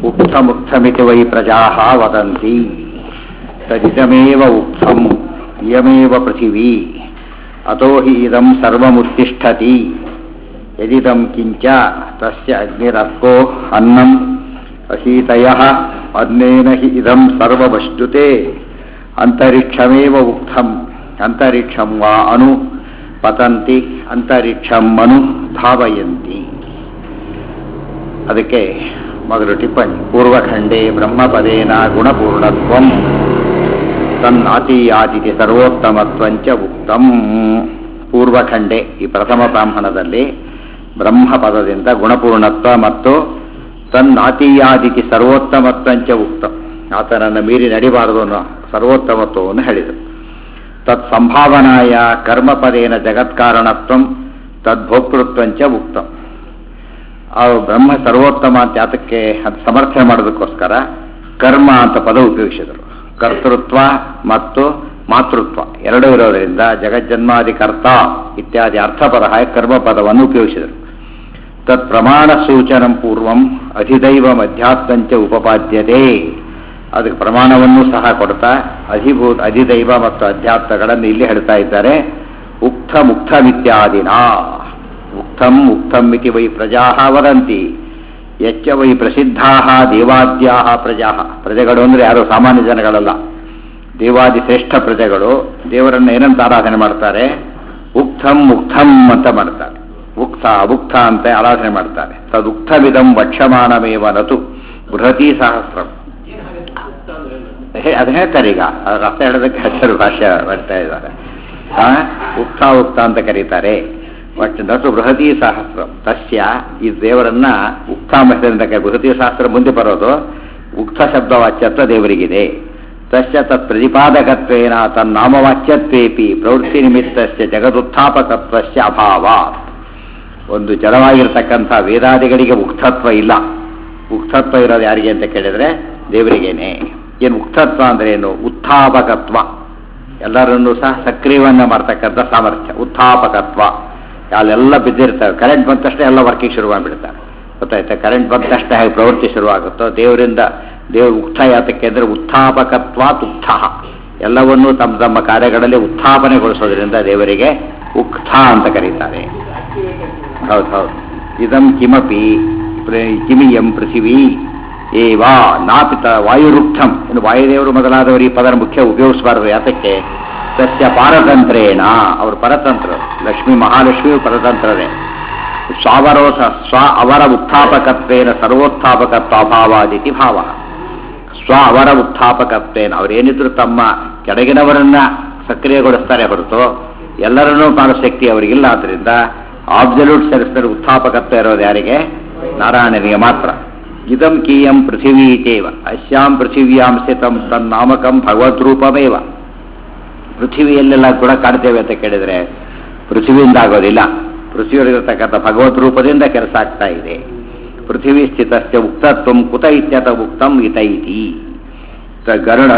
ಉಕ್ತಮುಕ್ತಮಿತಿ Y ಪ್ರಜಾಃ ವದಂತಿ ತದಿದಮೇವ ಉಕ್ತಂ ಇಯಮೇವ ಪೃಥಿವೀ ಅತೋ ಹಿ ಇದಂ ಸರ್ವಮುತ್ತಿಷ್ಠತಿ ಯದಿದಂ ಕಿಂಚ ತಸ್ಯ ಅಗ್ನಿರರ್ಕೋ ಅನ್ನಂ ಅಶೀತಯಃ ಅನ್ನೇನ ಹಿ ಇದಂ ಸರ್ವವಷ್ಟುತೆ ಅಂತರಿಕ್ಷಮೇವ ಉಕ್ತಂ ಅಂತರಿಕ್ಷಂ ವಾ ಅನು ಪತಂತಿ ಅಂತರಿಕ್ಷಂ ಅನು ಧಾವಯಂತಿ ಅದಕ್ಕೆ ಮೊದಲು ಟಿಪ್ಪಣಿ ಪೂರ್ವಖಂಡೇ ಬ್ರಹ್ಮಪದೇನ ಗುಣಪೂರ್ಣತ್ವಂ ತನ್ನಾತೀಯಾದಿತಿ ಸರ್ವೋತ್ತಮತ್ವಂಚ ಉಕ್ತಂ ಪೂರ್ವಖಂಡೆ ಈ ಪ್ರಥಮ ಬ್ರಾಹ್ಮಣದಲ್ಲಿ ಬ್ರಹ್ಮಪದದಿಂದ ಗುಣಪೂರ್ಣತ್ವ ಮತ್ತು ತನ್ನಾತೀಯಾದಿತಿ ಸರ್ವೋತ್ತಮತ್ವಂಚ ಉಕ್ತಂ ಆತನನ್ನು ಮೀರಿ ನಡಿಬಾರದು ಅನ್ನೋ ಸರ್ವೋತ್ತಮತ್ವವನ್ನು ಹೇಳಿದರು ತತ್ ಸಂಭಾವನಾಯ ಕರ್ಮಪದೇನ ಜಗತ್ಕಾರಣತ್ವಂ ತದ್ಭೋಕ್ತೃತ್ವಂಚ ಉಕ್ತಂ ಆ ಬ್ರಹ್ಮ ಸರ್ವೋತ್ತಮ ಅಂತ ಯಾತಕ್ಕೆ ಅದು ಸಮರ್ಥನೆ ಮಾಡೋದಕ್ಕೋಸ್ಕರ ಕರ್ಮ ಅಂತ ಪದ ಉಪಯೋಗಿಸಿದರು ಕರ್ತೃತ್ವ ಮತ್ತು ಮಾತೃತ್ವ ಎರಡೂ ಇರೋದರಿಂದ ಜಗಜ್ಜನ್ಮಾದಿ ಕರ್ತ ಇತ್ಯಾದಿ ಅರ್ಥಪದ ಕರ್ಮ ಪದವನ್ನು ಉಪಯೋಗಿಸಿದರು ತತ್ ಪ್ರಮಾಣ ಸೂಚನ ಪೂರ್ವಂ ಅಧಿದೈವ ಮಧ್ಯಾತ್ಮಂಚ ಉಪಪಾದ್ಯತೆ ಅದಕ್ಕೆ ಪ್ರಮಾಣವನ್ನು ಸಹ ಕೊಡ್ತಾ ಅಧಿಭೂತ ಅಧಿದೈವ ಮತ್ತು ಅಧ್ಯಾತ್ಮಗಳನ್ನು ಇಲ್ಲಿ ಹೇಳ್ತಾ ಇದ್ದಾರೆ ಉಕ್ತ ಮುಕ್ತಮಿತ್ಯಾದಿನ ಉಕ್ತಂ ಉಕ್ತಂ ಇತಿ ವೈ ಪ್ರಜಾ ವದಂತಿ ಯಚ್ಚ ವೈ ಪ್ರಸಿದ್ಧಾ ದೇವಾದ್ಯಾ ಪ್ರಜಾ ಪ್ರಜೆಗಳು ಅಂದರೆ ಯಾರು ಸಾಮಾನ್ಯ ಜನಗಳಲ್ಲ ದೇವಾದಿ ಶ್ರೇಷ್ಠ ಪ್ರಜೆಗಳು ದೇವರನ್ನು ಏನಂತ ಆರಾಧನೆ ಮಾಡ್ತಾರೆ ಉಕ್ತಂ ಮುಕ್ತಂ ಅಂತ ಮಾಡ್ತಾರೆ ಉಕ್ತ ಉಕ್ತ ಅಂತ ಆರಾಧನೆ ಮಾಡ್ತಾರೆ ತದುಕ್ತವಿದಂ ವಕ್ಷಮಾನಮೇವ ನತು ಬೃಹತಿ ಸಹಸ್ರಂ ಅದು ಹೇಳ್ತಾರೆ ಈಗ ಅದ್ರ ಅರ್ಥ ಹೇಳೋದಕ್ಕೆ ಹಚ್ಚರು ಭಾಷೆ ಬರ್ತಾ ಇದ್ದಾರೆ ಉಕ್ತ ಉಕ್ತ ಅಂತ ಕರೀತಾರೆ ಒಟ್ಟು ನಟು ಬೃಹತಿ ಸಹಸ್ರ ತಸ್ಯ ಈ ದೇವರನ್ನ ಉಕ್ತ ಮಹಿಳೆಯಿಂದ ಬೃಹತಿ ಸಹಸ್ರ ಮುಂದೆ ಬರೋದು ಉಕ್ತ ಶಬ್ದವಾಚ್ಯತ್ವ ದೇವರಿಗಿದೆ ತಸ್ಯ ತತ್ ಪ್ರತಿಪಾದಕತ್ವೇನ ತನ್ನಾಮವಾಚ್ಯತ್ವೇಪಿ ಪ್ರವೃತ್ತಿ ನಿಮಿತ್ತಸ್ಯ ಜಗದುತ್ಥಾಪಕತ್ವಸ್ಯ ಅಭಾವ ಒಂದು ಜಡವಾಗಿರ್ತಕ್ಕಂಥ ವೇದಾದಿಗಳಿಗೆ ಉಕ್ತತ್ವ ಇಲ್ಲ ಉಕ್ತತ್ವ ಇರೋದು ಯಾರಿಗೆ ಅಂತ ಕೇಳಿದ್ರೆ ದೇವರಿಗೇನೆ ಏನು ಉಕ್ತತ್ವ ಅಂದ್ರೆ ಏನು ಉತ್ಥಾಪಕತ್ವ ಎಲ್ಲರನ್ನೂ ಸಹ ಸಕ್ರಿಯವನ್ನ ಮಾಡ್ತಕ್ಕಂಥ ಸಾಮರ್ಥ್ಯ ಉತ್ಥಾಪಕತ್ವ ಅಲ್ಲೆಲ್ಲ ಬಿದ್ದಿರ್ತವೆ ಕರೆಂಟ್ ಬಂದ ತಕ್ಷಣ ಎಲ್ಲ ವರ್ಕಿಂಗ್ ಶುರು ಮಾಡಿಬಿಡ್ತಾರೆ ಗೊತ್ತಾಯ್ತಾ ಕರೆಂಟ್ ಬಂದ ತಕ್ಷಣ ಹೇಗೆ ಪ್ರವೃತ್ತಿ ಶುರುವಾಗುತ್ತೋ ದೇವರಿಂದ ದೇವರು ಉಕ್ತ ಯಾತಕ್ಕೆ ಅಂದರೆ ಉತ್ಥಾಪಕತ್ವ ಉಕ್ತ ಎಲ್ಲವನ್ನೂ ತಮ್ಮ ತಮ್ಮ ಕಾರ್ಯಗಳಲ್ಲಿ ಉತ್ಥಾಪನೆಗೊಳಿಸೋದ್ರಿಂದ ದೇವರಿಗೆ ಉಕ್ತ ಅಂತ ಕರೀತಾರೆ ಹೌದು ಹೌದು ಇದಂ ಕಿಮಪಿ ಕಿಮಿಯಂ ಪೃಥಿವೀ ಏವಾ ನಾಪಿತ ವಾಯುರುಕ್ತಂ ಇನ್ನು ವಾಯುದೇವರು ಮೊದಲಾದವರು ಈ ಪದರ ಮುಖ್ಯ ಉಪಯೋಗಿಸಬಾರದು ಯಾತಕ್ಕೆ ಸಸ್ಯ ಪಾರತಂತ್ರೇಣ ಅವರು ಪರತಂತ್ರ ಲಕ್ಷ್ಮೀ ಮಹಾಲಕ್ಷ್ಮಿಯು ಪರತಂತ್ರರೇ ಸ್ವಾವರೋಧ ಸ್ವ ಅವರ ಉತ್ಥಾಪಕತ್ವೇನ ಸರ್ವೋತ್ಥಾಪಕತ್ವ ಅಭಾವಾದಿತಿ ಭಾವ ಸ್ವ ಅವರ ಉತ್ಥಾಪಕತ್ವೇನ ಅವರೇನಿದ್ರು ತಮ್ಮ ಕೆಳಗಿನವರನ್ನ ಸಕ್ರಿಯಗೊಳಿಸ್ತಾರೆ ಹೊರತು ಎಲ್ಲರನ್ನೂ ಮಾಡೋ ಶಕ್ತಿ ಅವರಿಗಿಲ್ಲ ಆದ್ರಿಂದ ಆಬ್ಸಲ್ಯೂಟ್ ಸೆಲ್ಫ್ನಲ್ಲಿ ಉತ್ಥಾಪಕತ್ವ ಇರೋದು ಯಾರಿಗೆ ನಾರಾಯಣನಿಗೆ ಮಾತ್ರ ಇದಂ ಕೀಯಂ ಪೃಥಿವೀತೇವ ಅಸ್ಯಾಂ ಪೃಥಿವ್ಯಾಂ ಸ್ಥಿತಂ ತನ್ನಾಮಕಂ ಭಗವದ್ರೂಪಮೇವ ಪೃಥ್ವಿಯಲ್ಲೆಲ್ಲ ಗುಣ ಕಾಣ್ತೇವೆ ಅಂತ ಕೇಳಿದ್ರೆ ಪೃಥ್ವಿಯಿಂದ ಆಗೋದಿಲ್ಲ ಪೃಥ್ವಿಯಲ್ಲಿರತಕ್ಕಂಥ ಭಗವದ್ ರೂಪದಿಂದ ಕೆಲಸ ಆಗ್ತಾ ಇದೆ ಪೃಥ್ವಿ ಸ್ಥಿತಸ್ಯ ಉಕ್ತತ್ವ ಕುತ ಇತ್ಯತ ಉಕ್ತಂ ಇತ ಇತಿ ಗರುಡ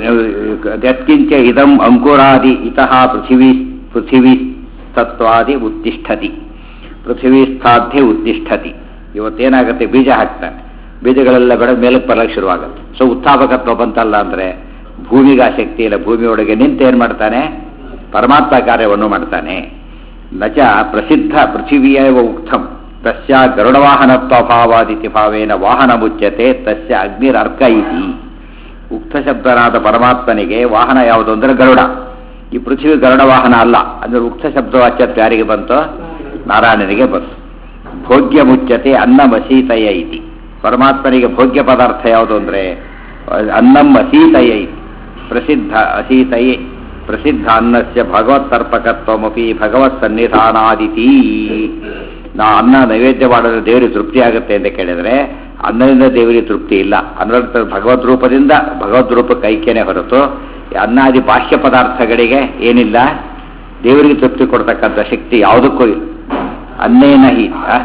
ಯತ್ಕಿಂಚ ಇದಂ ಅಂಕುರಾದಿ ಇತಃ ಪೃಥಿವಿ ಪೃಥಿವಿ ತತ್ವಾದಿ ಉತ್ತಿಷ್ಠತಿ ಪೃಥ್ವಿ ಸ್ಥಾಧ್ಯ ಉತ್ತಿಷ್ಠತಿ ಇವತ್ತೇನಾಗುತ್ತೆ ಬೀಜ ಹಾಕ್ತಾನೆ ಬೀಜಗಳೆಲ್ಲ ಬೆಳೆದ ಮೇಲಕ್ಕೆ ಬರಕ್ಕೆ ಶುರುವಾಗುತ್ತೆ ಸೊ ಉತ್ಥಾಪಕತ್ವ ಬಂತಲ್ಲ ಅಂದರೆ ಭೂಮಿಗೆ ಆ ಶಕ್ತಿ ಇಲ್ಲ ಭೂಮಿಯೊಳಗೆ ನಿಂತು ಏನು ಮಾಡ್ತಾನೆ ಪರಮಾತ್ಮ ಕಾರ್ಯವನ್ನು ಮಾಡ್ತಾನೆ ನಚ ಪ್ರಸಿದ್ಧ ಪೃಥಿವಿಯವ ಉಕ್ತಂ ತಸ್ಯ ಗರುಡವಾಹನತ್ವಭಾವಾದಿತಿ ಭಾವೇನ ವಾಹನ ಮುಚ್ಯತೆ ತಸ್ಯ ಅಗ್ನಿರರ್ಕ ಇತಿ ಉಕ್ತ ಶಬ್ದನಾದ ಪರಮಾತ್ಮನಿಗೆ ವಾಹನ ಯಾವುದು ಅಂದರೆ ಗರುಡ ಈ ಪೃಥ್ವಿ ಗರುಡ ವಾಹನ ಅಲ್ಲ ಅಂದರೆ ಉಕ್ತ ಶಬ್ದವಾಚ್ಯತ್ವ ಯಾರಿಗೆ ಬಂತು ನಾರಾಯಣನಿಗೆ ಬಂತು ಭೋಗ್ಯ ಮುಚ್ಯತೆ ಅನ್ನಂ ಅಸೀತಯ ಇತಿ ಪರಮಾತ್ಮನಿಗೆ ಭೋಗ್ಯ ಪದಾರ್ಥ ಯಾವುದು ಅಂದರೆ ಅನ್ನಂ ಅಸೀತಯ ಇತಿ ಪ್ರಸಿದ್ಧ ಅಸೀತಯೇ ಪ್ರಸಿದ್ಧ ಅನ್ನಸ್ಯ ಭಗವತ್ತರ್ಪಕತ್ವಮಪಿ ಭಗವತ್ ಸನ್ನಿಧಾನಾದಿತಿ ನಾ ಅನ್ನ ನೈವೇದ್ಯ ಮಾಡಿದ್ರೆ ದೇವರಿಗೆ ತೃಪ್ತಿ ಆಗುತ್ತೆ ಅಂತ ಕೇಳಿದ್ರೆ ಅನ್ನದಿಂದ ದೇವರಿಗೆ ತೃಪ್ತಿ ಇಲ್ಲ ಅನ್ನದ ಭಗವದ್ ರೂಪದಿಂದ ಭಗವದ್ ರೂಪಕ್ಕೆ ಐಕ್ಯನೇ ಹೊರತು ಅನ್ನಾದಿ ಬಾಹ್ಯ ಪದಾರ್ಥಗಳಿಗೆ ಏನಿಲ್ಲ ದೇವರಿಗೆ ತೃಪ್ತಿ ಕೊಡ್ತಕ್ಕಂಥ ಶಕ್ತಿ ಯಾವುದಕ್ಕೂ ಇಲ್ಲ ಅನ್ನೇನ ಹಿ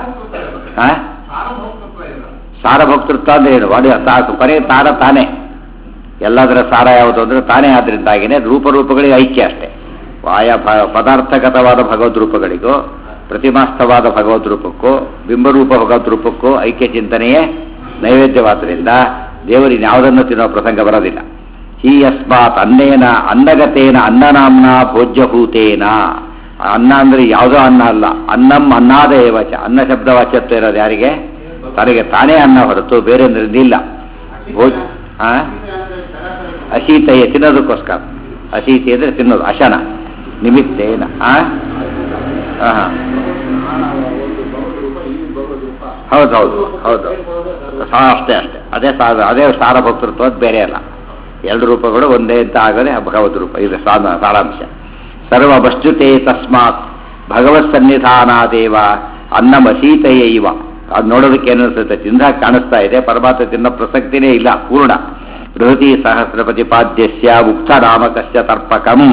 ಸಾರಭಕ್ತೃತ್ವ ಅಂದ್ರೆ ಏನು ವಾಡಿ ಸಾಕು ಕೊನೆ ತಾರ ತಾನೇ ಎಲ್ಲದರ ಸಾರ ಯಾವುದು ಅಂದರೆ ತಾನೇ ಆದ್ರಿಂದಾಗಿನೇ ರೂಪರೂಪಗಳಿಗೆ ಐಕ್ಯ ಅಷ್ಟೇ ಆಯಾ ಪದಾರ್ಥಗತವಾದ ಭಗವದ್ ರೂಪಗಳಿಗೂ ಪ್ರತಿಮಾಸ್ಥವಾದ ಭಗವದ್ ರೂಪಕ್ಕೂ ಬಿಂಬರೂಪ ಭಗವದ್ ರೂಪಕ್ಕೂ ಐಕ್ಯ ಚಿಂತನೆಯೇ ನೈವೇದ್ಯವಾದ್ದರಿಂದ ದೇವರಿಗೆ ಯಾವುದನ್ನು ತಿನ್ನೋ ಪ್ರಸಂಗ ಬರೋದಿಲ್ಲ ಹಿ ಯಸ್ಮಾತ್ ಅನ್ನೇನ ಅನ್ನಗತೇನ ಅನ್ನನಾಮ್ನ ಭೋಜ್ಯಭೂತೇನ ಅನ್ನ ಅಂದ್ರೆ ಯಾವುದೋ ಅನ್ನ ಅಲ್ಲ ಅನ್ನಂ ಅನ್ನಾದ ಏವಚ ಅನ್ನ ಶಬ್ದ ವಾಚ್ಯತ್ವ ಇರೋದು ಯಾರಿಗೆ ತನಗೆ ತಾನೇ ಅನ್ನ ಹೊರತು ಬೇರೆ ಇಲ್ಲ ಭೋಜ್ ಆ ಅಶೀತಯ್ಯ ತಿನ್ನೋದಕ್ಕೋಸ್ಕರ ಅಶೀತಿ ಅಂದ್ರೆ ತಿನ್ನೋದು ಅಶನ ನಿಮಿತ್ತೇನ ಆ ಹಾ ಹೌದು ಹೌದು ಹೌದು ಸಾ ಅಷ್ಟೇ ಅಷ್ಟೇ ಅದೇ ಸಾರ ಅದೇ ಸಾರ ಭಕ್ತೃತ್ವ ಅದು ಬೇರೆ ಅಲ್ಲ ಎರಡು ರೂಪಗಳು ಒಂದೇ ಅಂತ ಆಗದೆ ಭಗವದ್ ರೂಪ ಇದು ಸಾರ ಸಾರಾಂಶ ಸರ್ವ ವಸ್ತುತೆ ತಸ್ಮಾತ್ ಭಗವತ್ ಸನ್ನಿಧಾನಾದೇವ ಅನ್ನಮಸೀತೆಯೇ ಇವ ಅದು ನೋಡೋದಕ್ಕೆ ಏನಿಸುತ್ತೆ ತಿಂದಾಗ ಕಾಣಿಸ್ತಾ ಇದೆ ಪರಮಾತ್ಮ ತಿನ್ನೋ ಪ್ರಸಕ್ತಿನೇ ಇಲ್ಲ ಪೂರ್ಣ ಬೃಹತಿ ಸಹಸ್ರ ಪ್ರತಿಪಾದ್ಯಸ್ಯ ಉಕ್ತ ನಾಮಕಸ್ಯ ತರ್ಪಕಂ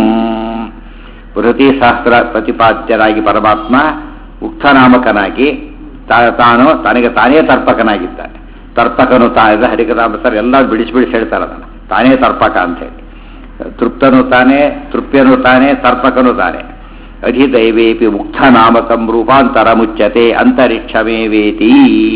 ಬೃಹತಿ ಸಹಸ್ರ ಪ್ರತಿಪಾದ್ಯರಾಗಿ ಪರಮಾತ್ಮ ಉಕ್ತನಾಮಕನಾಗಿ ತಾ- ತಾನು ತನಗೆ ತಾನೇ ತರ್ಪಕನಾಗಿದ್ದಾನೆ ತರ್ಪಕನು ತಾನಿದ ಹರಿಕರಾಮಸರ್ ಎಲ್ಲ ಬಿಡಿಸಿ ಬಿಡಿಸಿ ಹೇಳ್ತಾರೆ ಅದನ್ನು ತಾನೇ ತರ್ಪಕ ಅಂತ ಹೇಳಿ ತೃಪ್ತನು ತಾನೇ ತೃಪ್ಯನು ತಾನೇ ತರ್ಪಕನು ತಾನೇ ಅಧಿದೈವೇಪಿ ಮುಕ್ತನಾಮಕಂ ರೂಪಾಂತರ ಮುಚ್ಚತೆ ಅಂತರಿಕ್ಷಮೇವೇತಿ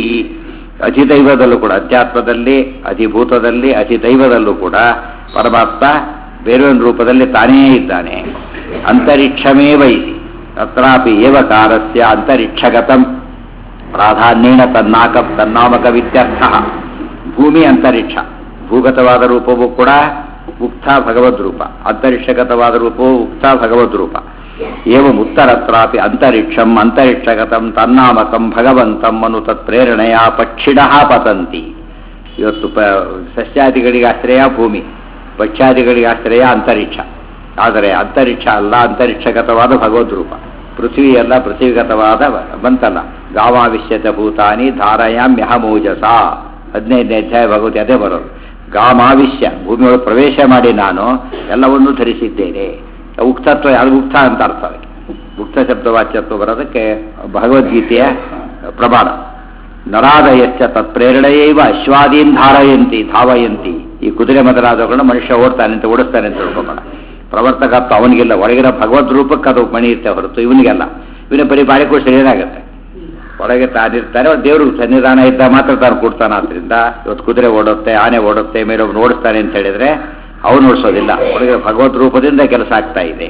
ಅಧಿದೈವದಲ್ಲೂ ಕೂಡ ಅಧ್ಯಾತ್ಮದಲ್ಲಿ ಅಧಿಭೂತದಲ್ಲಿ ಅಧಿದೈವದಲ್ಲೂ ಕೂಡ ಪರಮಾತ್ಮ ಬೇರೆ ಒಂದು ರೂಪದಲ್ಲಿ ತಾನೇ ಇದ್ದಾನೆ ಅಂತರಿಕ್ಷಮೇವ ಇತಿ ತತ್ರಾಪಿ ಏವಕಾರಸ್ಯ ಅಂತರಿಕ್ಷಗತಂ ಪ್ರಾಧಾನ್ಯೇನ ತನ್ನಾಕ ತನ್ನಾಮಕ ವಿತ್ಯರ್ಥ ಭೂಮಿ ಅಂತರಿಕ್ಷ ಭೂಗತವಾದ ರೂಪವೂ ಕೂಡ ಉಕ್ತ ಭಗವದ್ ರೂಪ ಅಂತರಿಕ್ಷಗತವಾದ ರೂಪವು ಉಕ್ತ ಭಗವದ್ ರೂಪ ಏವಂ ಉತ್ತರತ್ರಾಪಿ ಅಂತರಿಕ್ಷಂ ಅಂತರಿಕ್ಷಗತಂ ತನ್ನಾಮಕಂ ಭಗವಂತಂ ಅನು ತತ್ಪ್ರೇರಣೆಯ ಪಕ್ಷಿಣ ಪತಂತಿ ಇವತ್ತು ಪ ಸಸ್ಯಾದಿಗಳಿಗೆ ಆಶ್ರಯ ಭೂಮಿ ಪಕ್ಷಾದಿಗಳಿಗೆ ಆಶ್ರಯ ಅಂತರಿಕ್ಷ ಆದರೆ ಅಂತರಿಕ್ಷ ಅಲ್ಲ ಅಂತರಿಕ್ಷಗತವಾದ ಭಗವದ್ ರೂಪ ಪೃಥ್ವಿ ಅಲ್ಲ ಪೃಥ್ವಿಗತವಾದ ಬಂತಲ್ಲ ಗಾಮಾವಿಶ್ಯತ ಭೂತಾನಿ ಧಾರಯಾಮ್ಯಹಮೂಜಸ ಹದಿನೈದನೇ ಅಧ್ಯಾಯ ಭಗವತಿ ಅದೇ ಬರೋದು ಗಾಮಾವಿಶ್ಯ ಭೂಮಿಯೊಳಗೆ ಪ್ರವೇಶ ಮಾಡಿ ನಾನು ಎಲ್ಲವನ್ನೂ ಧರಿಸಿದ್ದೇನೆ ಉಕ್ತತ್ವ ಯಾರು ಉಕ್ತ ಅಂತ ಅರ್ಥ ಅದಕ್ಕೆ ಉಕ್ತ ಶಬ್ದವಾಚ್ಯತ್ವ ಬರೋದಕ್ಕೆ ಭಗವದ್ಗೀತೆಯ ಪ್ರಮಾಣ ನರಾದಯಶ್ಚ ತತ್ಪ್ರೇರಣೆಯೈವ ಅಶ್ವಾದೀನ್ ಧಾರಯಂತಿ ಧಾವಯಂತಿ ಈ ಕುದುರೆ ಮೊದಲಾದವುಗಳನ್ನ ಮನುಷ್ಯ ಓಡ್ತಾನೆ ಅಂತ ಓಡಿಸ್ತಾನೆ ಅಂತ ತಿಳ್ಕೊಬೇಡ ಪ್ರವರ್ತಕತ್ವ ಅವನಿಗಿಲ್ಲ ಒಳಗಿನ ಭಗವದ್ ರೂಪಕ್ಕೆ ಅದು ಮಣಿ ಇರುತ್ತೆ ಹೊರತು ಇವನಿಗೆಲ್ಲ ಇವನ ಬರೀ ಬಾರಿ ಕೂಡ ಏನಾಗುತ್ತೆ ಒಳಗೆ ತಾನಿರ್ತಾನೆ ದೇವರು ಸನ್ನಿಧಾನ ಇದ್ದ ಮಾತ್ರ ತಾನು ಕೊಡ್ತಾನೆ ಆದ್ರಿಂದ ಇವತ್ತು ಕುದುರೆ ಓಡುತ್ತೆ ಆನೆ ಓಡುತ್ತೆ ಮೇಲೆ ಒಬ್ಬನು ಓಡಿಸ್ತಾನೆ ಅಂತ ಹೇಳಿದ್ರೆ ಅವನು ಓಡಿಸೋದಿಲ್ಲ ಒಳಗೆ ಭಗವದ್ ರೂಪದಿಂದ ಕೆಲಸ ಆಗ್ತಾ ಇದೆ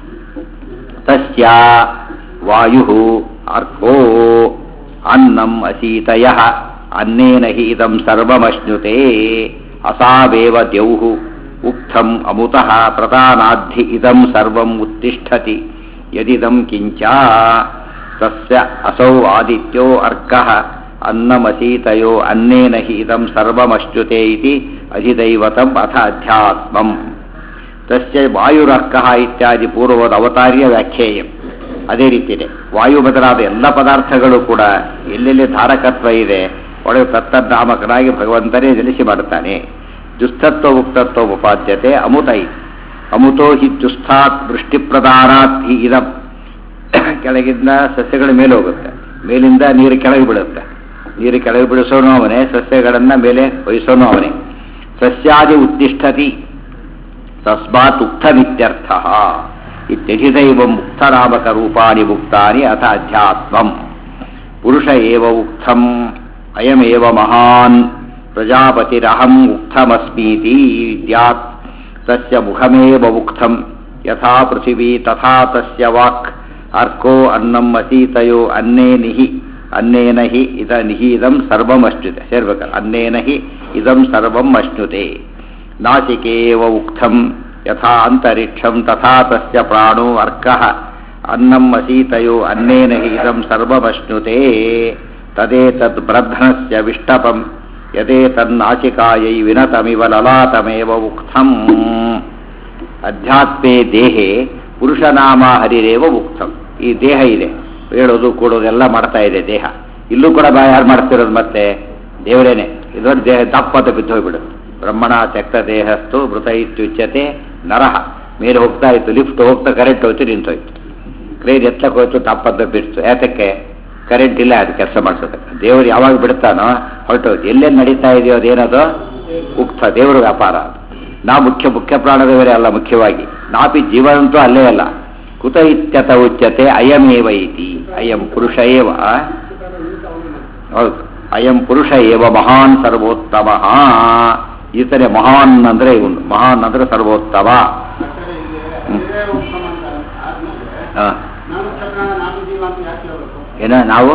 ತಸ್ಯ ವಾಯು ಅರ್ಕೋ ಅನ್ನಂ ಅಸೀತಯ ಅನ್ನೇನ ಹಿ ಇದಂ ಸರ್ವಮಶ್ನುತೆ ಅಸಾವೇವ ದ್ಯೌಹು ಉಕ್ತಂ ಅಮುತಃ ಪ್ರಧಾನಾಧಿ ಇದಂ ಸರ್ವಂ ಉತ್ತಿಷ್ಠತಿ ಯದಿದಂ ಕಿಂಚ ತಸ್ಯ ಅಸೌ ಆದಿತ್ಯೋ ಅರ್ಕಃ ಅನ್ನಮಸೀತಯೋ ಅನ್ನೇನ ಹಿ ಇದಂ ಸರ್ವಮಶ್ನುತೆ ಇತಿ ಅಧಿದೈವತಂ ಅಥ ಅಧ್ಯಾತ್ಮಂ ತಸ್ಯ ವಾಯುರರ್ಕಃ ಇತ್ಯಾದಿ ಪೂರ್ವದ ಅವತಾರ್ಯ ವ್ಯಾಖ್ಯೇಯಂ ಅದೇ ರೀತಿಯೇ ವಾಯು ಬದಲಾದ ಎಲ್ಲ ಪದಾರ್ಥಗಳು ಕೂಡ ಎಲ್ಲೆಲ್ಲಿ ಧಾರಕತ್ವ ಇದೆ ಒಳಗೆ ತತ್ತನ್ನಾಮಕನಾಗಿ ಭಗವಂತನೇ ಜನಿಸಿ ಮಾಡುತ್ತಾನೆ ದುಸ್ತತ್ವ ಉಕ್ತತ್ವ ಉಪಾದ್ಯತೆ ಅಮುತ ಇತಿ. ಅಮುತೋ ಹಿ ದುಸ್ಥಾತ್ ವೃಷ್ಟಿಪ್ರದಾನಾತ್ ಹಿ ಇದಂ ಕೆಳಗಿಂದ ಸಸ್ಯಗಳ ಮೇಲೆ ಹೋಗುತ್ತೆ ಮೇಲಿಂದ ನೀರು ಕೆಳಗೆ ಬೀಳುತ್ತೆ ನೀರು ಕೆಳಗೆ ಬಿಡಿಸೋನು ಅವನೇ ಸಸ್ಯಗಳನ್ನ ಮೇಲೆ ವಹಿಸೋನು ಅವನೇ ಸಸ್ಯಾದಿ ಉತ್ತಿಷ್ಠತಿ ತಸ್ಮಾತ್ ಉಕ್ತಮಿತ್ಯರ್ಥ ಇತ್ಯಧಿದೈವ ಮುಕ್ತನಾಮಕ ರೂಪಾಣಿ ಮುಕ್ತಾನಿ ಅಥ ಅಧ್ಯಾತ್ಮಂ ಪುರುಷ ಏವ ಉಕ್ತಂ ಅಯಮೇವ ಮಹಾನ್ ಪ್ರಜಾಪತಿರಹಂ ಉಕ್ತಮಸ್ಮೀತಿ ವಿದ್ಯಾತ್ ತಸ್ಯ ಮುಖಮೇವ ಉಕ್ತಂ ಯಥಾ ಪೃಥಿವೀ ತಥಾ ತಸ್ಯ ವಾಕ್ ಅರ್ಕೋ ಅನ್ನಂ ಅಸೀತಯೋ ಅನ್ನೇ ನಿಹಿ ಅನ್ನೇನ ಹಿ ಇದ ನಿಹಿ ಇದಂ ಸರ್ವಂ ಅಶ್ನುತೆ ಸೇರ್ಬೇಕಲ್ಲ ಅನ್ನೇನ ಹಿ ಇದಂ ಸರ್ವಂ ಅಶ್ನುತೆ ನಾಸಿಕೇವ ಉಕ್ತಂ ಯಥಾ ಅಂತರಿಕ್ಷಂ ತಥಾ ತಸ್ಯ ಪ್ರಾಣೋ ಅರ್ಕಃ ಅನ್ನಂ ಅಸೀತಯೋ ಅನ್ನೇನ ಹಿ ಇದಂ ಸರ್ವಮಶ್ನುತೆ ತದೇತದ್ ಬ್ರಧ್ನಸ್ಯ ವಿಷ್ಟಪಂ ಯದೇತನ್ನಾಸಿಕಾಯೈ ವಿನತಮಿವ ಲಲಾತಮೇವ ಉಕ್ತಂ ಅಧ್ಯಾತ್ಮೇ ದೇಹೆ ಪುರುಷನಾಮ ಹರಿರೇವ ಉಕ್ತಂ ಈ ದೇಹ ಇದೆ ಹೇಳೋದು ಕೂಡೋದು ಎಲ್ಲ ಮಾಡ್ತಾ ಇದೆ ದೇಹ ಇಲ್ಲೂ ಕೂಡ ಬಾ ಯಾರು ಮಾಡ್ತಿರೋದು ಮತ್ತೆ ದೇವರೇನೆ ಇದೊಂದು ದೇಹ ದಪ್ಪದ ಬಿದ್ದು ಹೋಗ್ಬಿಡುತ್ತೆ ಬ್ರಹ್ಮಣ ತ್ಯಕ್ತ ದೇಹಸ್ತು ಮೃತ ಇತ್ಯುಚ್ಯತೆ ನರಹ ಮೇಲೆ ಹೋಗ್ತಾ ಇತ್ತು ಲಿಫ್ಟ್ ಹೋಗ್ತಾ ಕರೆಂಟ್ ಹೋಯ್ತು ನಿಂತೋಯ್ತು ಕ್ರೇನ್ ಎತ್ತಕ್ಕೆ ಹೋಯ್ತು ದಪ್ಪದ ಬಿಡ್ತು ಯಾತಕ್ಕೆ ಕರೆಂಟ್ ಇಲ್ಲ ಅದು ಕೆಲಸ ಮಾಡಿಸೋದಕ್ಕೆ ದೇವರು ಯಾವಾಗ ಬಿಡ್ತಾನೋ ಹೊರಟೋಯ್ತು ಎಲ್ಲೆಲ್ಲಿ ನಡೀತಾ ಇದೆಯೋ ಅದೇನದು ಉಕ್ತ ದೇವರ ವ್ಯಾಪಾರ ಅದು ನಾ ಮುಖ್ಯ ಮುಖ್ಯ ಪ್ರಾಣದವರೇ ಅಲ್ಲ ಮುಖ್ಯವಾಗಿ ನಾಪಿ ಜೀವನಂತೂ ಅಲ್ಲೇ ಅಲ್ಲ ಕುತ ಇತ್ಯತ ಉಚ್ಯತೆ ಅಯಮೇವ ಇತಿ ಅಯಂ ಪುರುಷ ಏವ ಹೌದು ಅಯಂ ಪುರುಷ ಏವ ಮಹಾನ್ ಸರ್ವೋತ್ತಮ ಈತನೇ ಮಹಾನ್ ಅಂದ್ರೆ ಇವನು ಮಹಾನ್ ಅಂದ್ರೆ ಸರ್ವೋತ್ತಮ ಯಾಕಂದ್ರೆ ಇಲ್ಲಿ ಹರಿರೇ ಉತ್ತಮ ಅಂತ ಆದ್ಮೇಲೆ ಆ, ನಾನು ಚಕ್ರ ನಾನು ಜೀವ ಅಂತ ಯಾಕೆ ಹೇಳ್ಬೇಕು ಏನ ನಾವು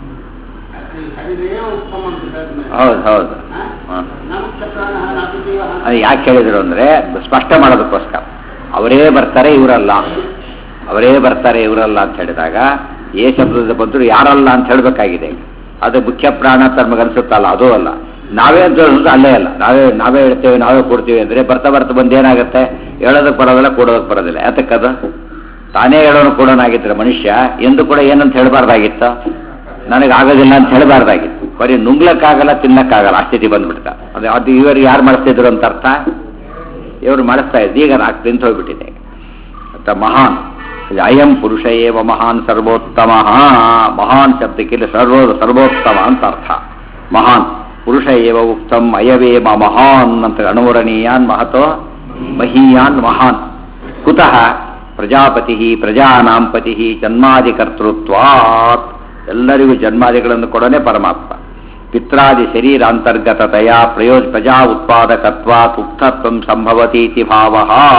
ಈ ಹರಿರೇ ಉತ್ತಮ ಅಂತ ಹೇಳಿದ್ಮೇಲೆ ಹೌದು ಹೌದು ಆ? ಹಾ. ನಾನು ಚಕ್ರ ನಾನು ಜೀವ ಅಂತ ಅದು ಯಾಕೆ ಹೇಳಿದ್ರು ಅಂದ್ರೆ ಸ್ಪಷ್ಟ ಮಾಡೋದಕ್ಕೋಸ್ಕರ ಅವರೇ ಬರ್ತಾರೆ ಇವರಲ್ಲ ಅವರೇ ಬರ್ತಾರೆ ಇವರಲ್ಲ ಅಂತ ಹೇಳಿದಾಗ ಏ ಶಬ್ದದ ಬಂದ್ರು ಯಾರಲ್ಲ ಅಂತ ಹೇಳಬೇಕಾಗಿದೆ ಅದು ಮುಖ್ಯ ಪ್ರಾಣ ಅಂತ ನಮಗನ್ಸುತ್ತಲ್ಲ ಅದು ಅಲ್ಲ ನಾವೇ ಅಂತ ಹೇಳೋದು ಅಲ್ಲೇ ಅಲ್ಲ ನಾವೇ ನಾವೇ ಹೇಳ್ತೇವೆ ನಾವೇ ಕೊಡ್ತೀವಿ ಅಂದ್ರೆ ಬರ್ತಾ ಬರ್ತಾ ಬಂದು ಏನಾಗುತ್ತೆ ಹೇಳೋದಕ್ಕೆ ಬರೋದಿಲ್ಲ ಕೊಡೋದಕ್ಕೆ ಬರೋದಿಲ್ಲ ಯಾತಕ್ಕದು ತಾನೇ ಹೇಳೋನು ಕೊಡೋನಾಗಿದ್ರೆ ಮನುಷ್ಯ ಎಂದು ಕೂಡ ಏನಂತ ಹೇಳಬಾರ್ದಾಗಿತ್ತು ನನಗೆ ಆಗೋದಿಲ್ಲ ಅಂತ ಹೇಳಬಾರ್ದಾಗಿತ್ತು ಬರೀ ನುಂಗ್ಲಕ್ಕಾಗಲ್ಲ ತಿನ್ನಕ್ಕಾಗಲ್ಲ ಆ ಸ್ಥಿತಿ ಬಂದ್ಬಿಡ್ತಾ ಅದು ಅದು ಇವರು ಯಾರು ಮಾಡಿಸ್ತಿದ್ರು ಅಂತ ಅರ್ಥ ಇವರು ಮಾಡಿಸ್ತಾ ಇದ್ದು ಈಗ ನಾಲ್ಕು ನಿಂತು ಹೋಗ್ಬಿಟ್ಟಿದೆ ಅಂತ ಮಹಾನ್ ಅಯಂ ಪುರುಷ ಏವ ಮಹಾನ್ ಸರ್ವೋತ್ತಮ ಮಹಾನ್ ಶಬ್ದಕ್ಕೆ ಇಲ್ಲಿ ಸರ್ವೋ ಸರ್ವೋತ್ತಮ ಅಂತ ಅರ್ಥ ಮಹಾನ್ ಪುರುಷ ಏವ ಉಕ್ತಂ ಅಯವೇಮ ಮಹಾನ್ ಅಂತ ಅಣುವರಣೀಯಾನ್ ಮಹತೋ ಮಹೀಯಾನ್ ಮಹಾನ್ ಕುತಃ ಪ್ರಜಾಪತಿ ಪ್ರಜಾನಾಂ ಪತಿ ಜನ್ಮಾದಿಕರ್ತೃತ್ವಾತ್ ಎಲ್ಲರಿಗೂ ಜನ್ಮಾದಿಗಳನ್ನು ಕೊಡನೆ ಪರಮಾತ್ಮ ಪಿತ್ರಾದಿ ಶರೀರಾಂತರ್ಗತತೆಯ ಪ್ರಯೋಜ ಪ್ರಜಾ ಉತ್ಪಾದಕತ್ವಾತ್ ಉಕ್ತತ್ವಂ ಸಂಭವತೀತಿ ಭಾವ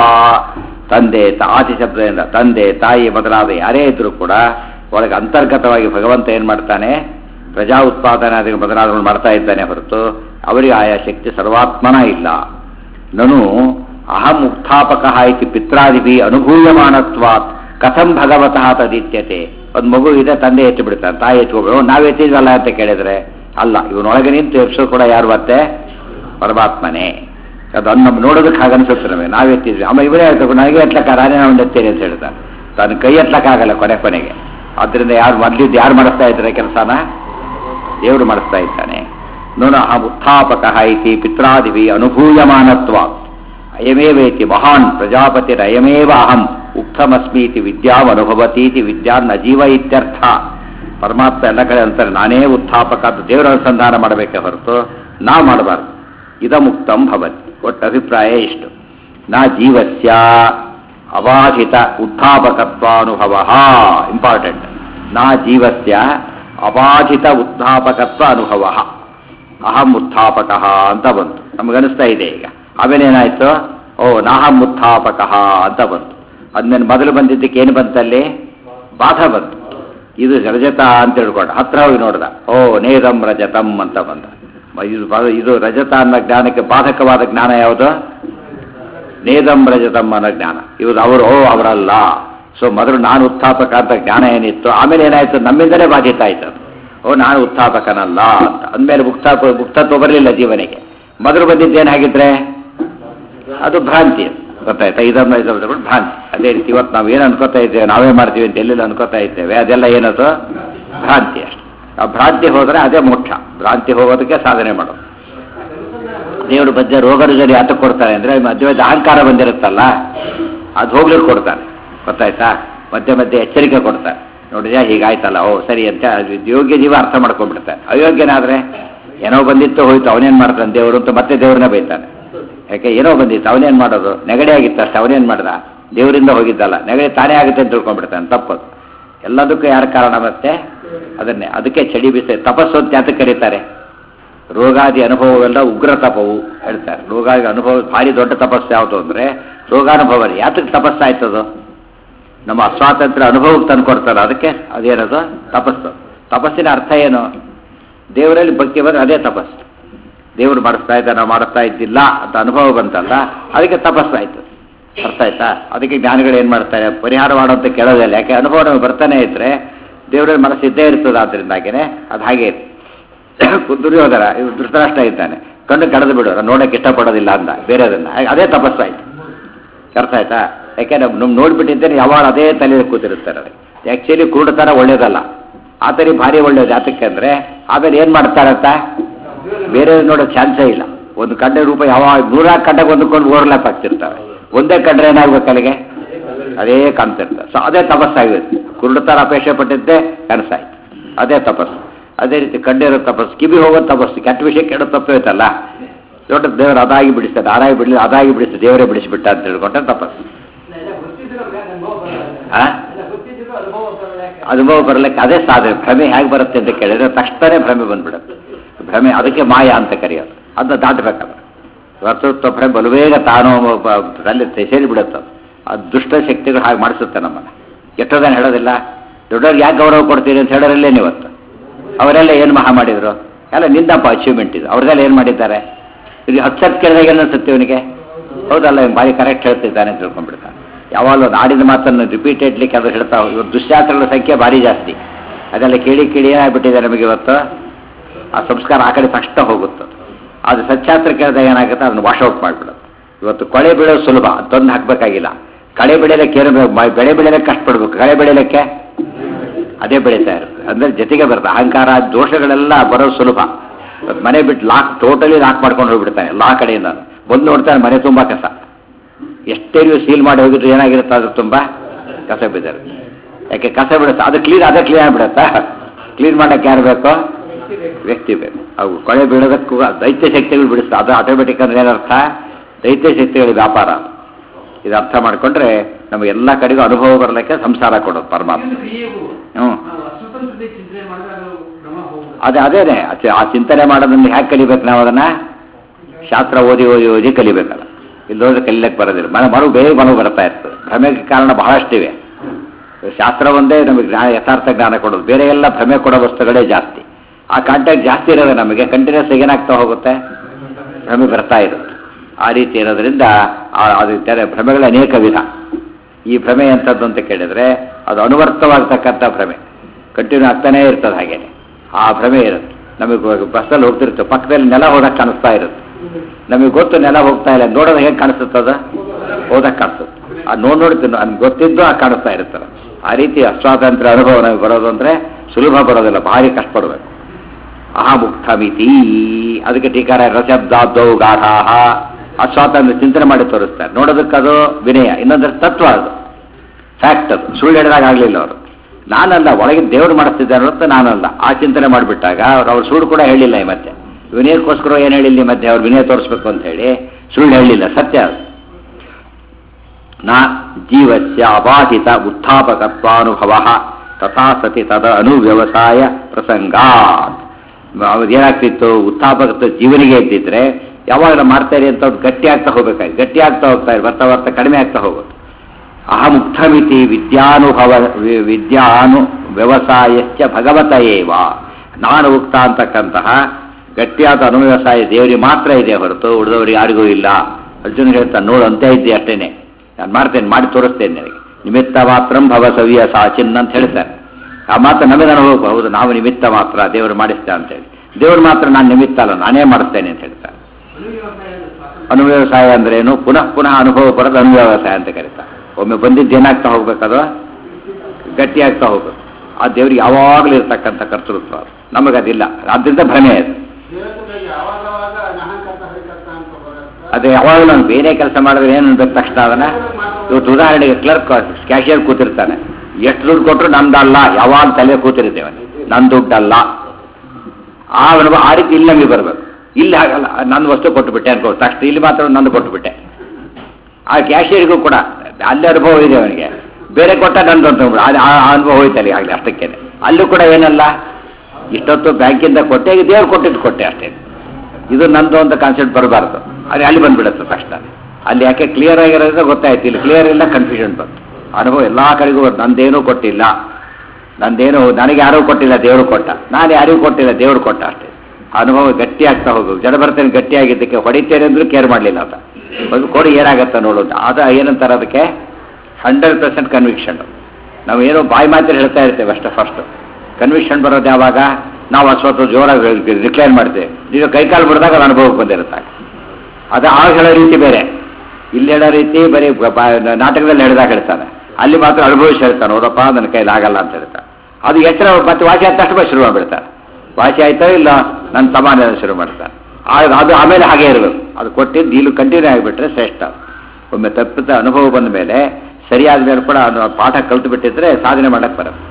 ತಂದೆ ತಾತಿ ಶಬ್ದದಿಂದ ತಂದೆ ತಾಯಿ ಮೊದಲಾದ ಯಾರೇ ಇದ್ರೂ ಕೂಡ ಒಳಗೆ ಅಂತರ್ಗತವಾಗಿ ಭಗವಂತ ಏನ್ ಮಾಡ್ತಾನೆ ಪ್ರಜಾ ಉತ್ಪಾದನಾದಿ ಮೊದಲಾದವನ್ನು ಮಾಡ್ತಾ ಇದ್ದಾನೆ ಹೊರತು ಅವರಿಗೆ ಆಯಾ ಶಕ್ತಿ ಸರ್ವಾತ್ಮನ ಇಲ್ಲ ನನು ಅಹಂ ಉತ್ಥಾಪಕ ಇತಿ ಪಿತ್ರಾದಿಭಿ ಅನುಭೂಯಮಾನತ್ವಾತ್ ಕಥಂ ಭಗವತಃ ತದಿತ್ಯತೆ ಒಂದು ಮಗು ಇದೆ ತಂದೆ ಎತ್ತಿ ಬಿಡ್ತಾನೆ ತಾಯಿ ಎತ್ಕೋಬೇಕು ನಾವ್ ಎತ್ತಿದ್ವಲ್ಲ ಅಂತ ಕೇಳಿದ್ರೆ ಅಲ್ಲ ಇವನೊಳಗೆ ನಿಂತು ಎಪ್ಸೋ ಕೂಡ ಯಾರು ಮತ್ತೆ ಪರಮಾತ್ಮನೇ ಅದನ್ನು ನಮ್ಮ ನೋಡೋದಕ್ಕೆ ಹಾಗೆ ಅನ್ಸುತ್ತೆ ನಮಗೆ ನಾವ್ ಎತ್ತಿದ್ವಿ ಆಮೇಲೆ ಇವರೇ ಹೇಳ್ಬೇಕು ನನಗೆ ಎತ್ಲಕ್ಕ ನಾನೇ ನಾವು ಎತ್ತೇನೆ ಅಂತ ಹೇಳ್ತಾನೆ ತನ್ನ ಕೈ ಎತ್ಲಕ್ಕಾಗಲ್ಲ ಕೊನೆ ಕೊನೆಗೆ ಆದ್ರಿಂದ ಯಾರು ಮೊದ್ಲಿದ್ದು ಯಾರು ಮಾಡಿಸ್ತಾ ಇದ್ದಾರೆ ಕೆಲಸನ ದೇವರು ಮಾಡಿಸ್ತಾ ಇದ್ದಾನೆ ನೋನ ಅಹಂ ಉತ್ಥಾಪಕ ಇತಿ ಪಿತ್ರಾದಿಭಿ ಅನುಭೂಯಮಾನತ್ವಾತ್ ಅಯಮೇವೇತಿ ಮಹಾನ್ ಪ್ರಜಾಪತಿರಯಮೇವ ಅಹಂ ಉಕ್ತಮಸ್ಮೀತಿ ವಿದ್ಯಾಂ ಅನುಭವತೀತಿ ವಿದ್ಯಾನ್ ಅಜೀವ ಇತ್ಯರ್ಥ ಪರಮಾತ್ಮ ಎಲ್ಲ ಕಡೆ ಅಂತಾರೆ ನಾನೇ ಉತ್ಥಾಪಕ ಅಂತ ದೇವರ ಅನುಸಂಧಾನ ಮಾಡಬೇಕೇ ಹೊರತು ನಾವು ಮಾಡಬಾರ್ದು ಇದಮುಕ್ತಂ ಭವತಿ ಒಟ್ಟು ಅಭಿಪ್ರಾಯ ಇಷ್ಟು ನಾ ಜೀವಸ್ಯ ಅಬಾಧಿತ ಉತ್ಥಾಪಕತ್ವಾನುಭವ ಇಂಪಾರ್ಟೆಂಟ್ ನಾ ಜೀವಸ್ಯ ಅಬಾಧಿತ ಉತ್ಥಾಪಕತ್ವ ಅನುಭವ ಅಹಂ ಉತ್ಥಾಪಕ ಅಂತ ಬಂತು ನಮಗನಿಸ್ತಾ ಇದೆ ಈಗ ಆಮೇಲೆ ಏನಾಯ್ತು ಓ ನಾಹಂ ಉತ್ಥಾಪಕ ಅಂತ ಬಂತು ಅದ್ಮೇಲೆ ಮೊದಲು ಬಂದಿದ್ದಕ್ಕೆ ಏನು ಬಂತಲ್ಲಿ ಬಾಧ ಬಂತು ಇದು ರಜತ ಅಂತ ತಿಳ್ಕೊಂಡ ಹತ್ರ ಹೋಗಿ ನೋಡ್ದ ಓ ನೇದಂ ರಜತಂ ಅಂತ ಬಂದ ಮ- ಇದು ಬ- ಇದು ರಜತ ಅನ್ನೋ ಜ್ಞಾನಕ್ಕೆ ಬಾಧಕವಾದ ಜ್ಞಾನ ಯಾವುದು ನೇದಂ ರಜತಂ ಅನ್ನೋ ಜ್ಞಾನ ಇವರು ಅವರು ಓ ಅವರಲ್ಲ ಸೊ ಮೊದಲು ನಾನು ಉತ್ಥಾಪಕ ಅಂತ ಜ್ಞಾನ ಏನಿತ್ತು ಆಮೇಲೆ ಏನಾಯ್ತು ನಮ್ಮಿಂದಲೇ ಬಾಧಿತ ಆಯ್ತು ಅದು ಓ ನಾನು ಉತ್ಥಾಪಕನಲ್ಲ ಅಂತ ಅಂದಮೇಲೆ ಮುಕ್ತಾಪ ಮುಕ್ತತ್ವ ಬರಲಿಲ್ಲ ಜೀವನಿಗೆ ಮೊದಲು ಬಂದಿದ್ದೇನಾಗಿದ್ರೆ ಅದು ಭ್ರಾಂತಿ ಅದು. ಗೊತ್ತಾಯ್ತಾ ಇದನ್ನ ಇದನ್ನ ತಗೊಂಡು ಭ್ರಾಂತಿ ಅದೇ ರೀತಿ ಇವತ್ತು ನಾವು ಏನು ಅನ್ಕೋತಾ ಇದ್ದೇವೆ ನಾವೇ ಮಾಡ್ತೀವಿ ಅಂತ ಎಲ್ಲೆಲ್ಲ ಅನ್ಕೋತಾ ಇದ್ದೇವೆ ಅದೆಲ್ಲ ಏನದು ಭ್ರಾಂತಿ ಅಷ್ಟೆ ಆ ಭ್ರಾಂತಿ ಹೋದರೆ ಅದೇ ಮೋಕ್ಷ ಭ್ರಾಂತಿ ಹೋಗೋದಕ್ಕೆ ಸಾಧನೆ ಮಾಡೋದು ದೇವರು ಮಧ್ಯೆ ರೋಗ ರುಜರಿ ಯಾತಕ್ಕೆ ಕೊಡ್ತಾರೆ ಅಂದ್ರೆ ಮಧ್ಯ ಮಧ್ಯೆ ಅಹಂಕಾರ ಬಂದಿರುತ್ತಲ್ಲ ಅದು ಹೋಗ್ಲಿಕ್ಕೆ ಕೊಡ್ತಾನೆ ಗೊತ್ತಾಯ್ತಾ ಮಧ್ಯೆ ಮಧ್ಯೆ ಎಚ್ಚರಿಕೆ ಕೊಡ್ತಾನೆ ನೋಡಿದ್ಯಾ ಹೀಗಾಯ್ತಲ್ಲ ಓ ಸರಿ ಅಂತ ಅದು ಯೋಗ್ಯ ಜೀವ ಅರ್ಥ ಮಾಡ್ಕೊಂಡ್ಬಿಡ್ತಾನೆ ಅಯೋಗ್ಯನಾದ್ರೆ ಏನೋ ಬಂದಿತ್ತು ಹೋಯ್ತು ಅವನೇನ್ ಮಾಡ್ತಾನೆ ದೇವರು ಅಂತ ಮತ್ತೆ ದೇವ್ರನ್ನ ಬೈತಾನೆ ಯಾಕೆ ಏನೋ ಬಂದಿತ್ತು ಅವನೇನ್ ಮಾಡೋದು ನೆಗಡಿ ಆಗಿತ್ತು ಅಷ್ಟೇ ಅವನೇನ್ ಮಾಡ್ದ ದೇವರಿಂದ ಹೋಗಿದ್ದಲ್ಲ ನೆಗಡಿ ತಾನೇ ಆಗುತ್ತೆ ಅಂತ ತಿಳ್ಕೊಂಡ್ಬಿಡ್ತಾನೆ ತಪ್ಪದು ಎಲ್ಲದಕ್ಕೂ ಯಾರ ಕಾರಣ ಮತ್ತೆ ಅದನ್ನೇ ಅದಕ್ಕೆ ಚಳಿ ಬಿಸಿ ತಪಸ್ಸು ಅಂತ ಯಾತಕ್ಕೆ ಕರೀತಾರೆ ರೋಗಾದಿ ಅನುಭವವೆಲ್ಲ ಉಗ್ರ ತಪವು ಹೇಳ್ತಾರೆ ರೋಗಾದಿ ಅನುಭವ ಭಾರಿ ದೊಡ್ಡ ತಪಸ್ಸು ಯಾವುದು ಅಂದ್ರೆ ರೋಗಾನುಭವ ಯಾತಕ್ಕೆ ತಪಸ್ಸಾಯ್ತದು ನಮ್ಮ ಅಸ್ವಾತಂತ್ರ್ಯ ಅನುಭವಕ್ಕೆ ತಂದು ಕೊಡ್ತಾರೆ ಅದಕ್ಕೆ ಅದೇನದು ತಪಸ್ಸು ತಪಸ್ಸಿನ ಅರ್ಥ ಏನು ದೇವರಲ್ಲಿ ಭಕ್ತಿ ಬಂದ್ರೆ ಅದೇ ತಪಸ್ಸು ದೇವರು ಮಾಡಿಸ್ತಾ ಇದ್ದ ನಾವು ಮಾಡಿಸ್ತಾ ಇದ್ದಿಲ್ಲ ಅಂತ ಅನುಭವ ಬಂತಲ್ಲ ಅದಕ್ಕೆ ತಪಸ್ಸಾಯ್ತು ಅರ್ಥ ಆಯ್ತಾ ಅದಕ್ಕೆ ಜ್ಞಾನಿಗಳು ಏನು ಮಾಡ್ತಾರೆ ಪರಿಹಾರ ಮಾಡುವಂತ ಕೇಳೋದಿಲ್ಲ ಯಾಕೆ ಅನುಭವ ನಮಗೆ ಬರ್ತಾನೆ ಇದ್ರೆ ದೇವರಲ್ಲಿ ಮನಸ್ಸಿದ್ದೇ ಇರ್ತದೆ ಆದ್ರಿಂದಾಗೇನೆ ಅದು ಹಾಗೆ ಇದೆ. ದುರ್ಯೋಧನ ಇವ್ರು ಧೃತರಾಷ್ಟ್ರ ಇದ್ದಾನೆ ಕಣ್ಣು ಕಳೆದು ಬಿಡು ನಾನು ನೋಡಕ್ಕೆ ಇಷ್ಟಪಡೋದಿಲ್ಲ ಅಂದ ಬೇರೆದನ್ನ ಅದೇ ತಪಸ್ಸಾಯ್ತು ಅರ್ಥ ಆಯ್ತಾ ಯಾಕೆ ನಮ್ಮ ನೋಡ್ಬಿಟ್ಟಿದ್ದೇನೆ ಯಾವಾಗ ಅದೇ ತಲೆಯಲ್ಲಿ ಕೂತಿರ್ತಾರೆ ಆ್ಯಕ್ಚುಲಿ ಕುರುಡತನ ಒಳ್ಳೇದಲ್ಲ ಆ ತರಿ ಭಾರಿ ಒಳ್ಳೇದು ಯಾತಕ್ಕೆ ಅಂದ್ರೆ ಆಮೇಲೆ ಏನು ಮಾಡ್ತಾರಂತ ಬೇರೆ ನೋಡೋ ಚಾನ್ಸೇ ಇಲ್ಲ ಒಂದು ಕಡ್ಡೆ ರೂಪ ಯಾವಾಗ ನೂರಾರು ಕಡ್ಡೆಗೆ ಹೊಂದ್ಕೊಂಡು ಓವರ್ಲ್ಯಾಪ್ ಆಗ್ತಿರ್ತಾರೆ ಒಂದೇ ಕಡ್ರೆ ಏನಾಗ್ಬೇಕು ಅಲ್ಲಿಗೆ ಅದೇ ಕಾಣ್ತಿರ್ತಾರೆ ಸೊ ಅದೇ ತಪಸ್ಸಾಗಿರುತ್ತೆ ಕುರುಡತರ ಅಪೇಕ್ಷೆ ಪಟ್ಟಿದ್ದೆ ಕನಸಾಯ್ತು ಅದೇ ತಪಸ್ಸು ಅದೇ ರೀತಿ ಕಂಡಿರೋ ತಪಸ್ಸು ಕಿವಿ ಹೋಗೋ ತಪಸ್ಸು ಕೆಟ್ಟ ವಿಷಯ ಕೆಡ ತಪ್ಪೈತಲ್ಲ ದೊಡ್ಡ ದೇವರು ಅದಾಗಿ ಬಿಡಿಸ್ತಾರೆ ಆರಾಗಿ ಬಿಡಲಿ ಅದಾಗಿ ಬಿಡಿಸಿ ದೇವರೇ ಬಿಡಿಸಿಬಿಟ್ಟ ಅಂತ ತಿಳ್ಕೊಂಡ್ರೆ ತಪಸ್ಸು ಆ? ಅನುಭವ ಬರಲಿಕ್ಕೆ ಅದೇ ಸಾಧನೆ ಭ್ರಮೆ ಹೇಗೆ ಬರುತ್ತೆ ಅಂತ ಕೇಳಿದ್ರೆ ತಕ್ಷಣ ಭ್ರಮೆ ಬಂದ್ಬಿಡುತ್ತೆ ಭ್ರಮೆ ಅದಕ್ಕೆ ಮಾಯ ಅಂತ ಕರೆಯೋದು ಅದನ್ನ ದಾಟಬೇಕಲ್ಲ ಕರ್ತೃತ್ವ ಭ್ರಮೆ ಬಲುವೇಗ ತಾನು ಒಬ್ಬ ತಲೆ ಸೇರಿ ಬಿಡುತ್ತೆ ಅದು ದುಷ್ಟ ಶಕ್ತಿಗಳು ಹಾಗೆ ಮಾಡಿಸುತ್ತೆ ನಮ್ಮನ್ನು ಎಷ್ಟೋದನ್ನು ಹೇಳೋದಿಲ್ಲ ದೊಡ್ಡವ್ರಿಗೆ ಯಾಕೆ ಗೌರವ ಕೊಡ್ತೀರಿ ಅಂತ ಹೇಳೋರಲ್ಲೇ ನೀವತ್ತು ಅವರೆಲ್ಲ ಏನು ಮಹಾ ಮಾಡಿದ್ರು ಎಲ್ಲ ನಿಂದಪ್ಪ ಅಚೀವ್ಮೆಂಟ್ ಇದು ಅವ್ರಿಗೆಲ್ಲ ಏನು ಮಾಡಿದ್ದಾರೆ ಇದು ಹತ್ತು ಸತ್ ಕೇಳಿದಾಗ ಏನು ಅನ್ಸುತ್ತೆ ಇವನಿಗೆ ಹೌದಲ್ಲ ಇವ್ನು ಭಾರಿ ಕರೆಕ್ಟ್ ಹೇಳ್ತಿದ್ದಾನೆ ಅಂತ ತಿಳ್ಕೊಂಡ್ಬಿಡ್ತಾನೆ ಯಾವಾಗಲೂ ಒಂದು ಆಡಿದ ಮಾತನ್ನು ರಿಪೀಟೆಡ್ಲಿ ಕೆಲವು ಹೇಳ್ತಾ ಇವತ್ತು ದುಶ್ಯಾಸ್ತ್ರಗಳ ಸಂಖ್ಯೆ ಭಾರಿ ಜಾಸ್ತಿ ಅದೆಲ್ಲ ಕೇಳಿ ಕೇಳಿ ಏನಾಗ್ಬಿಟ್ಟಿದೆ ನಮಗೆ ಇವತ್ತು ಆ ಸಂಸ್ಕಾರ ಆ ಕಡೆ ತಕ್ಷಣ ಹೋಗುತ್ತೆ ಅದು ಸಚ್ಚಾಸ್ತ್ರ ಕೇಳಿದಾಗ ಏನಾಗುತ್ತೆ ಅದನ್ನು ವಾಶ್ ಔಟ್ ಮಾಡಿಬಿಡುತ್ತೆ ಇವತ್ತು ಕೊಳೆ ಬೆಳೆಯೋದು ಸುಲಭ ತಂದು ಹಾಕಬೇಕಾಗಿಲ್ಲ ಕಳೆ ಬೆಳೆಯಲಿಕ್ಕೆ ಏನು ಬೇಕು? ಮ- ಬೆಳೆ ಬೆಳೆಯಲಿಕ್ಕೆ ಕಷ್ಟಪಡ್ಬೇಕು ಕಳೆ ಬೆಳೆಯಲಿಕ್ಕೆ ಅದೇ ಬೆಳೀತಾ ಇರುತ್ತೆ ಅಂದ್ರೆ ಜೊತೆಗೆ ಬರುತ್ತೆ ಅಹಂಕಾರ ದೋಷಗಳೆಲ್ಲ ಬರೋದು ಸುಲಭ ಇವತ್ತು ಮನೆ ಬಿಟ್ಟು ಲಾಕ್ ಟೋಟಲಿ ಲಾಕ್ ಮಾಡ್ಕೊಂಡು ಹೋಗ್ಬಿಡ್ತಾನೆ ಎಲ್ಲಾ ಕಡೆಯಿಂದ ಬಂದು ನೋಡ್ತಾನೆ ಮನೆ ತುಂಬಾ ಕಸ ಎಷ್ಟೇ ನೀವು ಸೀಲ್ ಮಾಡಿ ಹೋಗಿದ್ರು ಏನಾಗಿರುತ್ತೆ ಅದು ತುಂಬಾ ಕಸ ಬಿದ್ದಿರುತ್ತೆ ಯಾಕೆ ಕಸ ಬಿಡುತ್ತೆ ಅದು ಕ್ಲೀನ್ ಅದೇ ಕ್ಲೀನ್ ಆಗಿಬಿಡುತ್ತಾ ಕ್ಲೀನ್ ಮಾಡಕ್ಕೆ ಯಾರು ಬೇಕೋ ವ್ಯಕ್ತಿ ಬೇಕು ಅವು ಕೊಳೆ ಬೀಳೋದಕ್ಕೂ ದೈತ್ಯ ಶಕ್ತಿಗಳು ಬಿಡಿಸ್ತಾ ಅದು ಆಟೋಮೆಟಿಕ್ ಅಂದ್ರೆ ಏನರ್ಥ ದೈತ್ಯ ಶಕ್ತಿಗಳ ವ್ಯಾಪಾರ ಇದು ಅರ್ಥ ಮಾಡ್ಕೊಂಡ್ರೆ ನಮಗೆ ಎಲ್ಲ ಕಡೆಗೂ ಅನುಭವ ಬರಲಿಕ್ಕೆ ಸಂಸಾರ ಕೊಡೋದು ಪರಮಾತ್ಮ ಪ್ರತಿಯೊಂದು ಕ್ರಿಯೆಗೂ ಹ್ಮ್. ನಾವು ಅಸ್ವತಂತ್ರತೆ ಚಿಂತನೆ ಮಾಡಿದ್ರೆ ಅದು ಭ್ರಮ ಹೋಗುತ್ತೆ ಅದೇ ಅದೇನೆ ಅಚ- ಆ ಚಿಂತನೆ ಮಾಡೋದನ್ನ ಹ್ಯಾಕೆ ಕಲಿಬೇಕು ನಾವು ಅದನ್ನ ಶಾಸ್ತ್ರ ಓದಿ ಓದಿ ಓದಿ ಕಲಿಬೇಕಲ್ಲ ಇಲ್ಲೋದ್ರೆ ಕಲಿಯಕ್ಕೆ ಬರೋದಿಲ್ಲ ಮನ ಮರು ಬೇಗ ಮನವು ಬರ್ತಾ ಇರ್ತದೆ ಭ್ರಮೆಗೆ ಕಾರಣ ಬಹಳಷ್ಟಿವೆ ಶಾಸ್ತ್ರ ಒಂದೇ ನಮಗೆ ಜ್ಞಾನ ಯಥಾರ್ಥ ಜ್ಞಾನ ಕೊಡೋದು ಬೇರೆ ಎಲ್ಲ ಭ್ರಮೆ ಕೊಡೋ ವಸ್ತುಗಳೇ ಜಾಸ್ತಿ ಆ ಕಾಂಟ್ಯಾಕ್ಟ್ ಜಾಸ್ತಿ ಇರೋದು ನಮಗೆ ಕಂಟಿನ್ಯೂಸ್ ಏನಾಗ್ತಾ ಹೋಗುತ್ತೆ ಭ್ರಮೆ ಬರ್ತಾ ಇರುತ್ತೆ ಆ ರೀತಿ ಇರೋದ್ರಿಂದ ಆ- ಅದು ತೆರೆ ಭ್ರಮೆಗಳ ಅನೇಕ ವಿಧ ಈ ಭ್ರಮೆ ಎಂಥದ್ದು ಅಂತ ಕೇಳಿದ್ರೆ ಅದು ಅನುವರ್ತವಾಗ್ತಕ್ಕಂಥ ಭ್ರಮೆ ಕಂಟಿನ್ಯೂ ಆಗ್ತಾನೇ ಇರ್ತದೆ ಹಾಗೇನೆ ಆ ಭ್ರಮೆ ಇರುತ್ತೆ ನಮಗೆ ಬಸ್ಸಲ್ಲಿ ಹೋಗ್ತಿರ್ತೇವೆ ಪಕ್ಕದಲ್ಲಿ ನೆಲ ಹೋದಕ್ಕೆ ಕಾಣಿಸ್ತಾ ಇರುತ್ತೆ ನಮಗೆ ಗೊತ್ತು ನೆಲ ಹೋಗ್ತಾ ಇಲ್ಲ ನೋಡೋದು ಹೇಗೆ ಕಾಣಿಸುತ್ತದ ಹೋದಕ್ಕೆ ಕಾಣಿಸುತ್ತೆ ಆ ನೋಡ್ ನೋಡ್ತೀನಿ ನನ್ಗೆ ಗೊತ್ತಿದ್ದು ಆ ಕಾಣಿಸ್ತಾ ಇರುತ್ತಲ್ಲ ಆ ರೀತಿ ಅಸ್ವಾತಂತ್ರ್ಯ ಅನುಭವ ನಮಗೆ ಬರೋದು ಅಂದ್ರೆ ಸುಲಭ ಬರೋದಿಲ್ಲ ಭಾರಿ ಕಷ್ಟಪಡಬೇಕು ಅಹಮುಕ್ತ ಮಿತಿ ಅದಕ್ಕೆ ಟೀಕಾರ ರಸಬ್ದಾಬ್ದೌ ಗಾಢಾಹ ಅಸ್ವಾತಂತ್ರ್ಯ ಚಿಂತನೆ ಮಾಡಿ ತೋರಿಸ್ತಾರೆ ನೋಡೋದಕ್ಕೆ ಅದು ವಿನಯ ಇನ್ನೊಂದ್ರ ತತ್ವ ಅದು ಫ್ಯಾಕ್ಟ್ ಅದು ಸುಳ್ಳು ಹೇಳಿದಾಗ ಆಗಲಿಲ್ಲ ಅವರು ನಾನಲ್ಲ ಒಳಗೆ ದೇವರು ಮಾಡಿಸ್ತಿದ್ದಾರೆ ಅಂತ ನಾನಲ್ಲ ಆ ಚಿಂತನೆ ಮಾಡಿಬಿಟ್ಟಾಗ ಅವ್ರು ಅವ್ರು ಸುಳ್ಳು ಕೂಡ ಹೇಳಿಲ್ಲ ಈ ಮತ್ತೆ ವಿನಯಕ್ಕೋಸ್ಕರ ಏನು ಹೇಳಿಲ್ಲ ಈ ಮಧ್ಯೆ ಅವ್ರು ವಿನಯ ತೋರಿಸ್ಬೇಕು ಅಂತ ಹೇಳಿ ಸುಳ್ಳು ಹೇಳಿಲ್ಲ ಸತ್ಯ ಅದು ನ ಜೀವಸ್ಯ ಅಬಾಧಿತ ಉತ್ಥಾಪಕತ್ವಾನುಭವ ತಥಾ ಸತಿ ತದ ಅನುವ್ಯವಸಾಯ ಪ್ರಸಂಗಾತ್ ಅವ್ರು ಏನಾಗ್ತಿತ್ತು ಉತ್ಥಾಪಕತ್ವ ಜೀವನಿಗೆ ಇದ್ದಿದ್ರೆ ಯಾವಾಗ ಮಾಡ್ತಾರೆ ಅಂತ ಅವ್ರು ಗಟ್ಟಿ ಆಗ್ತಾ ಹೋಗ್ಬೇಕಾಗಿ ಗಟ್ಟಿ ಆಗ್ತಾ ಹೋಗ್ತಾ ಇರ್ ಬರ್ತಾ ಬರ್ತಾ ಕಡಿಮೆ ಆಗ್ತಾ ಹೋಗುತ್ತೆ ಅಹಮುಕ್ತಮಿತಿ ವಿದ್ಯಾನುಭವ ವಿ- ವಿದ್ಯಾನು ವ್ಯವಸಾಯಶ್ಚ ಭಗವತ ಏವ ನಾನು ಉಕ್ತ ಅಂತಕ್ಕಂತಹ ಗಟ್ಟಿಯಾದ ಅನುವ್ಯವಸಾಯ ದೇವರಿಗೆ ಮಾತ್ರ ಇದೆ ಹೊರತು ಉಳಿದವರಿಗೆ ಯಾರಿಗೂ ಇಲ್ಲ ಅರ್ಜುನ ಹೇಳ್ತಾನೆ ನೋಡು ಅಂತ ಇದ್ದೆ ಅಷ್ಟೇನೆ ನಾನು ಮಾಡ್ತೇನೆ ಮಾಡಿ ತೋರಿಸ್ತೇನೆ ನನಗೆ ನಿಮಿತ್ತ ಮಾತ್ರ ಭವ ಸವ್ಯ ಸಾಚಿನ್ ಅಂತ ಹೇಳ್ತಾರೆ ಆ ಮಾತು ನಮಗೆ ಅನುಭವ ಹೌದು ನಾವು ನಿಮಿತ್ತ ಮಾತ್ರ ದೇವರು ಮಾಡಿಸ್ತಾ ಅಂತೇಳಿ ದೇವರು ಮಾತ್ರ ನಾನು ನಿಮಿತ್ತ ಅಲ್ಲ ನಾನೇ ಮಾಡಿಸ್ತೇನೆ ಅಂತ ಹೇಳ್ತಾರೆ ಅನುವ್ಯವಸಾಯ ಅಂದ್ರೆ ಏನು ಪುನಃ ಪುನಃ ಅನುಭವ ಬರೋದು ಅನುವ್ಯವಸಾಯ ಅಂತ ಕರೀತಾರೆ ಒಮ್ಮೆ ಬಂದಿದ್ದು ಏನಾಗ್ತಾ ಹೋಗ್ಬೇಕದು ಗಟ್ಟಿಯಾಗ್ತಾ ಹೋಗ್ಬೇಕು ಆ ದೇವ್ರಿಗೆ ಯಾವಾಗಲೂ ಇರ್ತಕ್ಕಂಥ ಕರ್ತೃತ್ವ ಅದು. ನಮಗದಿಲ್ಲ ಆದ್ರಿಂದ ಭ್ರಮೆ ಅದು ಜಗತ್ತಿನಲ್ಲಿ ಯಾವಾಗವಾಗ ಅಹಂಕರ್ತ ಹರಿಕರ್ತ ಅಂತ ಬರುತ್ತೆ ಅದು ಯಾವಾಗಲೂ ನಾನು ಬೇರೆ ಕೆಲಸ ಮಾಡಿದ್ರೆ ಏನು ಅನ್ಬೇಕು ತಕ್ಷಣ ಅದನ್ನ ಇವತ್ತು ಉದಾಹರಣೆಗೆ ಕ್ಲರ್ಕ್ ಕ್ಯಾಶಿಯರ್ ಕೂತಿರ್ತಾನೆ ಎಷ್ಟು ದುಡ್ಡು ಕೊಟ್ಟರು ನಂದಲ್ಲ ಯಾವಾಗ ತಲೆ ಕೂತಿರ್ತೇವೆ ನನ್ನ ದುಡ್ಡಲ್ಲ ಆ ಅನುಭವ ಆ ರೀತಿ ಇಲ್ಲಿ ನಮಗೆ ಬರಬೇಕು ಇಲ್ಲಿ ಹಾಗಲ್ಲ ನನ್ನ ವಸ್ತು ಕೊಟ್ಟು ಬಿಟ್ಟೆ ಅನ್ಕೋ ತಕ್ಷಣ ಇಲ್ಲಿ ಮಾತ್ರ ನಂದು ಕೊಟ್ಟು ಬಿಟ್ಟೆ ಆ ಕ್ಯಾಶಿಯರ್ಗೂ ಕೂಡ ಅಲ್ಲಿ ಅನುಭವ ಇದೆ ಅವನಿಗೆ ಬೇರೆ ಕೊಟ್ಟ ನಂದು ಅಂತ ಅಂದ್ಬಿಡು. ಅದು ಆ ಆ ಅನುಭವ ಹೋಯ್ತಲ್ಲಿ ಆಗಲಿ ಅಷ್ಟಕ್ಕೇನೆ ಅಲ್ಲೂ ಕೂಡ ಏನಲ್ಲ ಇಷ್ಟೊತ್ತು ಬ್ಯಾಂಕಿಂದ ಕೊಟ್ಟೆ ಈಗ ದೇವ್ರು ಕೊಟ್ಟಿದ್ದು ಕೊಟ್ಟೆ ಅಷ್ಟೇ ಇದು ನಂದು ಅಂತ ಕಾನ್ಸೆಪ್ಟ್ ಬರಬಾರ್ದು ಅದು ಅಲ್ಲಿ ಬಂದ್ಬಿಡುತ್ತೆ ತಕ್ಷಣ ಅಲ್ಲಿ ಯಾಕೆ ಕ್ಲಿಯರ್ ಆಗಿರೋದ್ರೆ ಗೊತ್ತಾಯ್ತು ಇಲ್ಲಿ ಕ್ಲಿಯರ್ ಇಲ್ಲ ಕನ್ಫ್ಯೂಷನ್ ಬಂತು ಅನುಭವ ಎಲ್ಲಾ ಕಡೆಗೂ ಬಂತು. ನಂದೇನೂ ಕೊಟ್ಟಿಲ್ಲ ನಂದೇನು ನನಗೆ ಯಾರೂ ಕೊಟ್ಟಿಲ್ಲ ದೇವರು ಕೊಟ್ಟ ನಾನು ಯಾರಿಗೂ ಕೊಟ್ಟಿಲ್ಲ ದೇವರು ಕೊಟ್ಟ ಅಷ್ಟೇ ಅನುಭವ ಗಟ್ಟಿ ಆಗ್ತಾ ಹೋಗು ಜಡ ಬರ್ತೇನೆ ಗಟ್ಟಿಯಾಗಿದ್ದಕ್ಕೆ ಹೊಡಿತೇನೆ ಅಂದ್ರೂ ಕೇರ್ ಮಾಡಲಿಲ್ಲ ಅಂತ ಒಂದು ಕೊಡಿ ಏನಾಗತ್ತ ನೋಡೋದು ಅದ ಏನಂತಾರೆ ಅದಕ್ಕೆ ಹಂಡ್ರೆಡ್ ಪರ್ಸೆಂಟ್ ಕನ್ವಿಕ್ಷನ್ ನಾವು ಏನೋ ಬಾಯಿ ಮಾತ್ರ ಹೇಳ್ತಾ ಇರ್ತೇವೆ ಅಷ್ಟೇ ಫಸ್ಟ್ ಕನ್ವಿಕ್ಷನ್ ಬರೋದು ಯಾವಾಗ ನಾವು ಅಸ್ವತ್ತು ಜೋರಾಗಿ ರಿಕ್ಲೈನ್ ಮಾಡ್ತೇವೆ ನೀವು ಕೈಕಾಲು ಬಿಡಿದಾಗ ಅದು ಅನುಭವಕ್ಕೆ ಬಂದಿರುತ್ತೆ ಅದು ಆಗ ಹೇಳೋ ರೀತಿ ಬೇರೆ ಇಲ್ಲಿ ಹೇಳೋ ರೀತಿ ಬರೀ ಬ- ಬ- ನಾಟಕದಲ್ಲಿ ಹೇಳಿದಾಗ ಹೇಳ್ತಾನೆ ಅಲ್ಲಿ ಮಾತ್ರ ಅನುಭವಿಸಿ ಹೇಳ್ತಾನೆ ಹೌದಪ್ಪ ನನ್ನ ಕೈಲಿ ಆಗಲ್ಲ ಅಂತ ಹೇಳ್ತಾನೆ ಅದು ಎಚ್ಚರ ಮತ್ತೆ ವಾಸಿ ಆದ ತಕ್ಷಣ ಶುರು ಮಾಡಿಬಿಡ್ತಾನೆ ವಾಸಿ ಆಯ್ತೋ ಇಲ್ಲ ನನ್ನ ಸಮಾಧಾನ ಶುರು ಮಾಡ್ತಾನೆ ಆಗ ಅದು ಆಮೇಲೆ ಹಾಗೆ ಇರಬೇಕು ಅದು ಕೊಟ್ಟಿದ್ದು ಇಲ್ಲಿ ಕಂಟಿನ್ಯೂ ಆಗಿಬಿಟ್ರೆ ಶ್ರೇಷ್ಠ ಒಮ್ಮೆ ತಪ್ಪಿದ ಅನುಭವ ಬಂದ ಮೇಲೆ ಸರಿಯಾದ ಮೇಲೆ ಕೂಡ ಅದು ಪಾಠ ಕಲ್ತು ಬಿಟ್ಟಿದ್ರೆ ಸಾಧನೆ ಮಾಡಕ್ಕೆ ಬರುತ್ತೆ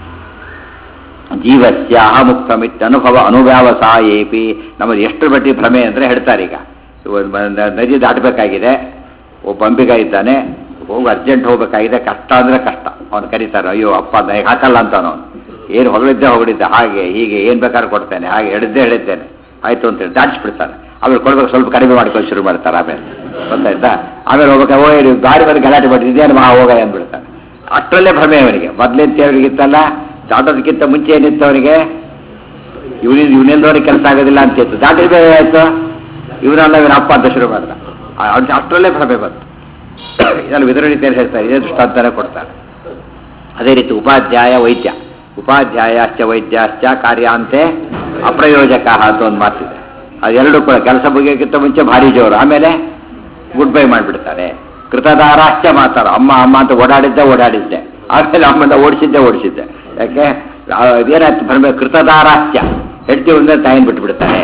ಜೀವಸ್ಯ ಮುಕ್ತಮಿತ್ ಅನುಭವ ಅನುವ್ಯವಸಾಯೇಪಿ ನಮ್ಮದು ಎಷ್ಟು ಬಟ್ಟಿ ಭ್ರಮೆ ಅಂದರೆ ಹೇಳ್ತಾರೆ ಈಗ ಇವ- ನ- ನದಿ ದಾಟಬೇಕಾಗಿದೆ ಒಬ್ಬ ಅಂಬಿಗ ಇದ್ದಾನೆ ಹೋಗಿ ಅರ್ಜೆಂಟ್ ಹೋಗ್ಬೇಕಾಗಿದೆ ಕಷ್ಟ ಅಂದ್ರೆ ಕಷ್ಟ ಅವನು ಕರೀತಾರೆ ಅಯ್ಯೋ ಅಪ್ಪ ನನಗೆ ಹಾಕಲ್ಲ ಅಂತ ಅವನು ಏನು ಹೊಗಳಿದ್ದೆ ಹೊಗಳಿದ್ದೆ ಹಾಗೆ ಹೀಗೆ ಏನು ಬೇಕಾದ್ರೂ ಕೊಡ್ತೇನೆ ಹಾಗೆ ಹೇಳಿದ್ದೆ ಹೇಳಿದ್ದೇನೆ ಆಯ್ತು ಅಂತೇಳಿ ದಾಟಿಸ್ಬಿಡ್ತಾರೆ ಆಮೇಲೆ ಕೊಡ್ಬೇಕು ಸ್ವಲ್ಪ ಕಡಿಮೆ ಮಾಡ್ಕೊಂಡು ಶುರು ಮಾಡ್ತಾರೆ ಆಮೇಲೆ ಗೊತ್ತಾಯ್ತಾ ಆಮೇಲೆ ಹೋಗ್ಬೇಕು ಓ ಇದು ಗಾಡಿ ಮೇಲೆ ಗಲಾಟೆ ಮಾಡಿ ಇದೇನು ಮಹಾ ಹೋಗ ಅಂದ್ಬಿಡ್ತಾನೆ ಅಷ್ಟರಲ್ಲೇ ಭ್ರಮೆ ಅವನಿಗೆ ಮೊದ್ಲೇಂತ ಅವನಿಗಿತ್ತಲ್ಲ ದಾಟೋದಕ್ಕಿಂತ ಮುಂಚೆ ಏನಿತ್ತು ಅವನಿಗೆ ಇವನಿಂದ ಇವನಿಂದವನಿಗೆ ಕೆಲಸ ಆಗೋದಿಲ್ಲ ಅಂತಿತ್ತು ದಾಟಿದ ಮೇಲೆ ಆಯ್ತು ಇವನಲ್ಲ ಇವನ ಅಪ್ಪ ಅಂತ ಶುರು ಮಾಡ್ದ ಆ- ಅವ್ನಿಗೆ ಅಷ್ಟರಲ್ಲೇ ಭ್ರಮೆ ಬಂತು ಇದನ್ನು ವಿತರಣಿತೆಯಲ್ಲಿ ಹೇಳ್ತಾರೆ ಇದೇ ದೃಷ್ಟಾಂತನೇ ಕೊಡ್ತಾರೆ ಅದೇ ರೀತಿ ಉಪಾಧ್ಯಾಯ ವೈದ್ಯ ಉಪಾಧ್ಯಾಯಶ್ಚ ವೈದ್ಯಾಶ್ಚ ಕಾರ್ಯಾಂತೆ ಅಪ್ರಯೋಜಕ ಅಂತ ಒಂದು ಮಾತಿದೆ ಅದೆರಡು ಕೂಡ ಕೆಲಸ ಮುಗಿಯೋಕ್ಕಿಂತ ಮುಂಚೆ ಭಾರಿ ಜೋರು ಆಮೇಲೆ ಗುಡ್ ಬೈ ಮಾಡಿಬಿಡ್ತಾರೆ ಕೃತದಾರಾಶ್ಚ ಮಾತಾರ ಅಮ್ಮ ಅಮ್ಮ ಅಂತ ಓಡಾಡಿದ್ದೆ ಓಡಾಡಿದ್ದೆ ಆಮೇಲೆ ಅಮ್ಮನ ಓಡಿಸಿದ್ದೆ ಓಡಿಸಿದ್ದೆ ಯಾಕೆ ಆ, ಅದೇನಾಯ್ತು ಬರಬೇಕು ಕೃತದಾರಾಶ್ಚ ಹೆಂಡತಿ ಒಂದೇ ತಾಯಿನ ಬಿಟ್ಬಿಡ್ತಾರೆ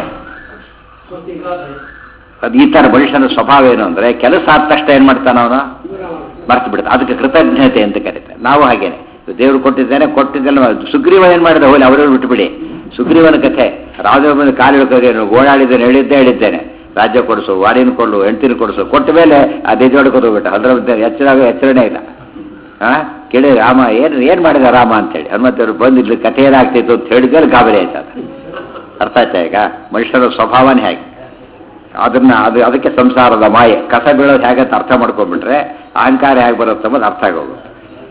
ಅದು ಈ ಥರ ಮನುಷ್ಯನ ಸ್ವಭಾವ ಏನು ಅಂದರೆ ಕೆಲಸ ಆದ ತಕ್ಷಣ ಏನು ಮಾಡ್ತಾನೆ ಅವನು ಮರ್ತು ಬಿಡ್ತಾನೆ ಅದಕ್ಕೆ ಕೃತಜ್ಞತೆ ಅಂತ ಕರೀತಾರೆ ನಾವು ಹಾಗೇನೆ ದೇವರು ಕೊಟ್ಟಿದ್ದೇನೆ ಕೊಟ್ಟಿದ್ದೆಲ್ಲ ಸುಗ್ರೀವ ಏನು ಮಾಡಿದ ಹೋಗಿ ಅವರನ್ನು ಬಿಟ್ಟುಬಿಡಿ ಸುಗ್ರೀವನ ಕಥೆ ರಾಜ ಬಂದು ಕಾಲು ಹಿಡ್ಕೋದೇನು ಓಡಾಡಿದ್ದೇನೆ ಹೇಳಿದ್ದೆ ಹೇಳಿದ್ದೇನೆ ರಾಜ್ಯ ಕೊಡಿಸು ವಾಡಿನ ಕೊಡು ಹೆಂಡ್ತಿನ ಕೊಡಿಸು ಕೊಟ್ಟ ಮೇಲೆ ಅದೇ ಜೋಡ್ಕೊಂಡು ಹೋಗ್ಬಿಟ್ಟ ಅದ್ರ ಮಧ್ಯೆ ಎಚ್ಚರಾಗ ಎಚ್ಚರಣೆ ಇಲ್ಲ ಹಾ ಕೇಳಿ ರಾಮ ಏನು ಏನು ಮಾಡಿದ ರಾಮ ಅಂತೇಳಿ ಹನುಮಂತವ್ರು ಬಂದು ಇಲ್ಲಿ ಕಥೆ ಏನಾಗ್ತಿತ್ತು ಅಂತ ಹೇಳಿದ್ಮೇಲೆ ಗಾಬರಿ ಆಯ್ತು ಅದು ಅರ್ಥ ಆಯ್ತಾ ಈಗ ಮನುಷ್ಯನ ಸ್ವಭಾವನೇ ಹೇಗೆ ಅದನ್ನ ಅದು ಅದಕ್ಕೆ ಸಂಸಾರದ ಮಾಯೆ ಕಸ ಬೀಳೋದು ಹೇಗೆ ಅಂತ ಅರ್ಥ ಮಾಡ್ಕೊಂಡ್ಬಿಟ್ರೆ ಅಹಂಕಾರ ಹೇಗೆ ಬರುತ್ತೆ ಅನ್ನೋದು ಅರ್ಥ ಆಗೋಗುತ್ತೆ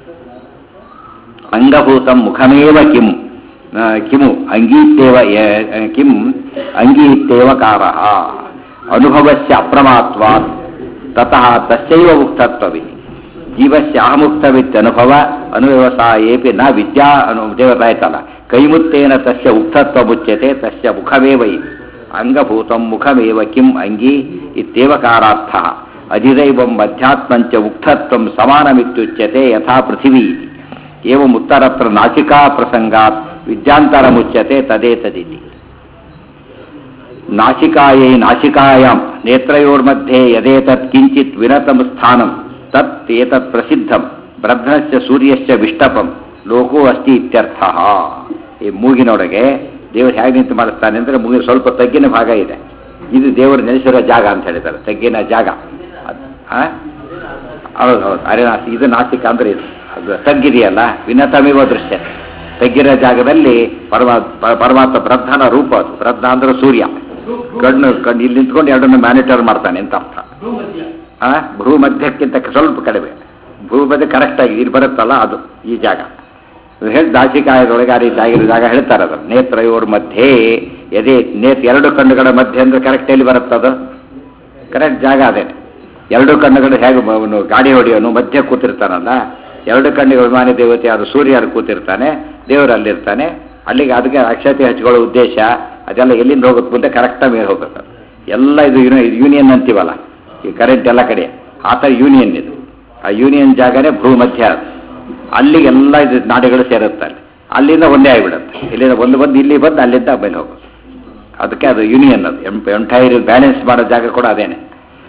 ಅಂಗಭೂತಂ ಮುಖಮೇವ ಕಿಂ ಆ, ಕಿಮು ಅಂಗೀತ್ಯೇವ ಯ- ಕಿಂ ಅಂಗೀತ್ಯೇವ ಕಾರ ಅನುಭವಸ್ಯ ಅಪ್ರಮಾತ್ವಾತ್ ತತಃ ತಸ್ಯೈವ ಮುಕ್ತತ್ವವಿ ಜೀವಸ್ಯ ಅಹಮುಕ್ತವಿತ್ಯನುಭವ ಅನುವ್ಯವಸಾಯೇಪಿ ನ ವಿದ್ಯಾ ಅನು ದೇವರಾಯ್ತಲ್ಲ ಕೈಮುತ್ತೇನ ತಸ್ಯ ಉಕ್ತತ್ವ ಮುಚ್ಯತೆ ತಸ್ಯ ಮುಖಮೇವ ಇತಿ ಅಂಗಭೂತಂ ಮುಖಮೇವ ಕಿಂ ಅಂಗಿ ಇತ್ಯೇವ ಕಾರಾರ್ಥ ಅಧಿದೈವಂ ಅಧ್ಯಾತ್ಮಂಚ ಉಕ್ತತ್ವಂ ಸಮಾನಮಿತ್ಯುಚ್ಯತೆ ಯಥಾ ಪೃಥಿವೀ ಇತಿ ಏವಂ ಉತ್ತರತ್ರ ನಾಚಿಕಾ ಪ್ರಸಂಗಾತ್ ವಿದ್ಯಾಂತರ ಮುಚ್ಯತೆ ತದೇತದಿತಿ ನಾಸಿಕಾಯೈ ನಾಸಿಕಾಯಾಂ ನೇತ್ರಯೋರ್मध्ये ಯದೇತತ್ ಕಿಂಚಿತ್ ವಿರತಂ ಸ್ಥಾನಂ ತತ್ ಏತತ್ ಪ್ರಸಿದ್ಧಂ ಬ್ರಹ್ಮಸ್ಯ ಸೂರ್ಯಸ್ಯ ವಿಷ್ಟಪಂ ಲೋಕೋ ಅಸ್ತಿ ಇತ್ಯರ್ಥ ಈ ಮೂಗಿನೊಳಗೆ ದೇವರು ಹೇಗೆ ನಿಂತು ಮಾಡಿಸ್ತಾನೆ ಅಂದರೆ ಮೂಗಿನ ಸ್ವಲ್ಪ ತಗ್ಗಿನ ಭಾಗ ಇದೆ ಇದು ದೇವರು ನೆಲೆಸಿರೋ ಜಾಗ ಅಂತ ಹೇಳಿದ್ದಾರೆ ತಗ್ಗಿನ ಜಾಗ ಅದ್- ಆ? ಹೌದು ಹೌದು ಅರೆ ನಾಸಿ ಇದು ನಾಸಿಕ ಅಂದ್ರೆ ಇದು ಅದು ತಗ್ಗಿದೆಯಲ್ಲ ವಿನತಮಿವ ದೃಶ್ಯ ತಗ್ಗಿರೋ ಜಾಗದಲ್ಲಿ ಪರಮಾ ಪ- ಪರಮಾತ್ಮ ಬ್ರಹ್ಮನ ರೂಪ ಅದು ಬ್ರಹ್ಮ ಅಂದ್ರೆ ಸೂರ್ಯ ಕಣ್ಣು ಕಣ್ಣು ಇಲ್ಲಿ ನಿಂತ್ಕೊಂಡು ಎರಡನ್ನು ಮ್ಯಾನಿಟರ್ ಮಾಡ್ತಾನೆ ಅಂತ ಅರ್ಥ ಆ ಭೂ ಮಧ್ಯಕ್ಕಿಂತ ಸ್ವಲ್ಪ ಕಡಿಮೆ ಭೂ ಮಧ್ಯ ಕರೆಕ್ಟ್ ಆಗಿ ಇಲ್ಲಿ ಬರುತ್ತಲ್ಲ ಅದು ಈ ಜಾಗ ಹೇಳಿ ದಾಸಿಕಾಯದೊಳಗೆ ಆ ರೀತಿ ಆಗಿರೋ ಜಾಗ ಹೇಳ್ತಾರೆ ಅದು ನೇತ್ರಯೋರ್ ಮಧ್ಯೆ ಎದೆ ನೇತ್ ಎರಡು ಕಣ್ಣುಗಳ ಮಧ್ಯೆ ಅಂದ್ರೆ ಕರೆಕ್ಟ್ ಎಲ್ಲಿ ಬರುತ್ತದು ಕರೆಕ್ಟ್ ಜಾಗ ಅದೇನೆ ಎರಡು ಕಣ್ಣುಗಳು ಹೇಗೆ ಅವನು ಗಾಡಿ ಹೊಡೆಯೋನು ಮಧ್ಯೆ ಕೂತಿರ್ತಾನಲ್ಲ ಎರಡು ಕಣ್ಣಿಗೆ ಅಭಿಮಾನಿ ದೇವತೆ ಅದು ಸೂರ್ಯ ಅಲ್ಲಿ ಕೂತಿರ್ತಾನೆ ದೇವರು ಅಲ್ಲಿರ್ತಾನೆ ಅಲ್ಲಿಗೆ ಅದಕ್ಕೆ ಅಕ್ಷತೆ ಹಚ್ಕೊಳ್ಳೋ ಉದ್ದೇಶ ಅದೆಲ್ಲ ಎಲ್ಲಿಂದ ಹೋಗುತ್ತೆ ಮುಂದೆ ಕರೆಕ್ಟಾಗಿ ಮೇಲೆ ಹೋಗುತ್ತೆ ಎಲ್ಲ ಇದು ಯೂನಿಯನ್ ಅಂತೀವಲ್ಲ ಈ ಕರೆಂಟ್ ಎಲ್ಲ ಕಡೆ ಆ ಥರ ಯೂನಿಯನ್ ಇದು ಆ ಯೂನಿಯನ್ ಜಾಗನೇ ಭೂ ಮಧ್ಯ ಅದು ಅಲ್ಲಿಗೆ ಎಲ್ಲ ಇದು ನಾಡಿಗಳು ಸೇರುತ್ತೆ ಅಲ್ಲಿ ಅಲ್ಲಿಂದ ಒಂದೇ ಆಗಿಬಿಡುತ್ತೆ ಇಲ್ಲಿಂದ ಒಂದು ಬಂದು ಇಲ್ಲಿ ಬಂದು ಅಲ್ಲಿಂದ ಮೇಲೆ ಹೋಗುತ್ತೆ ಅದಕ್ಕೆ ಅದು ಯೂನಿಯನ್ ಅದು ಎಂಟೈರ್ ಬ್ಯಾಲೆನ್ಸ್ ಮಾಡೋ ಜಾಗ ಕೂಡ ಅದೇನೆ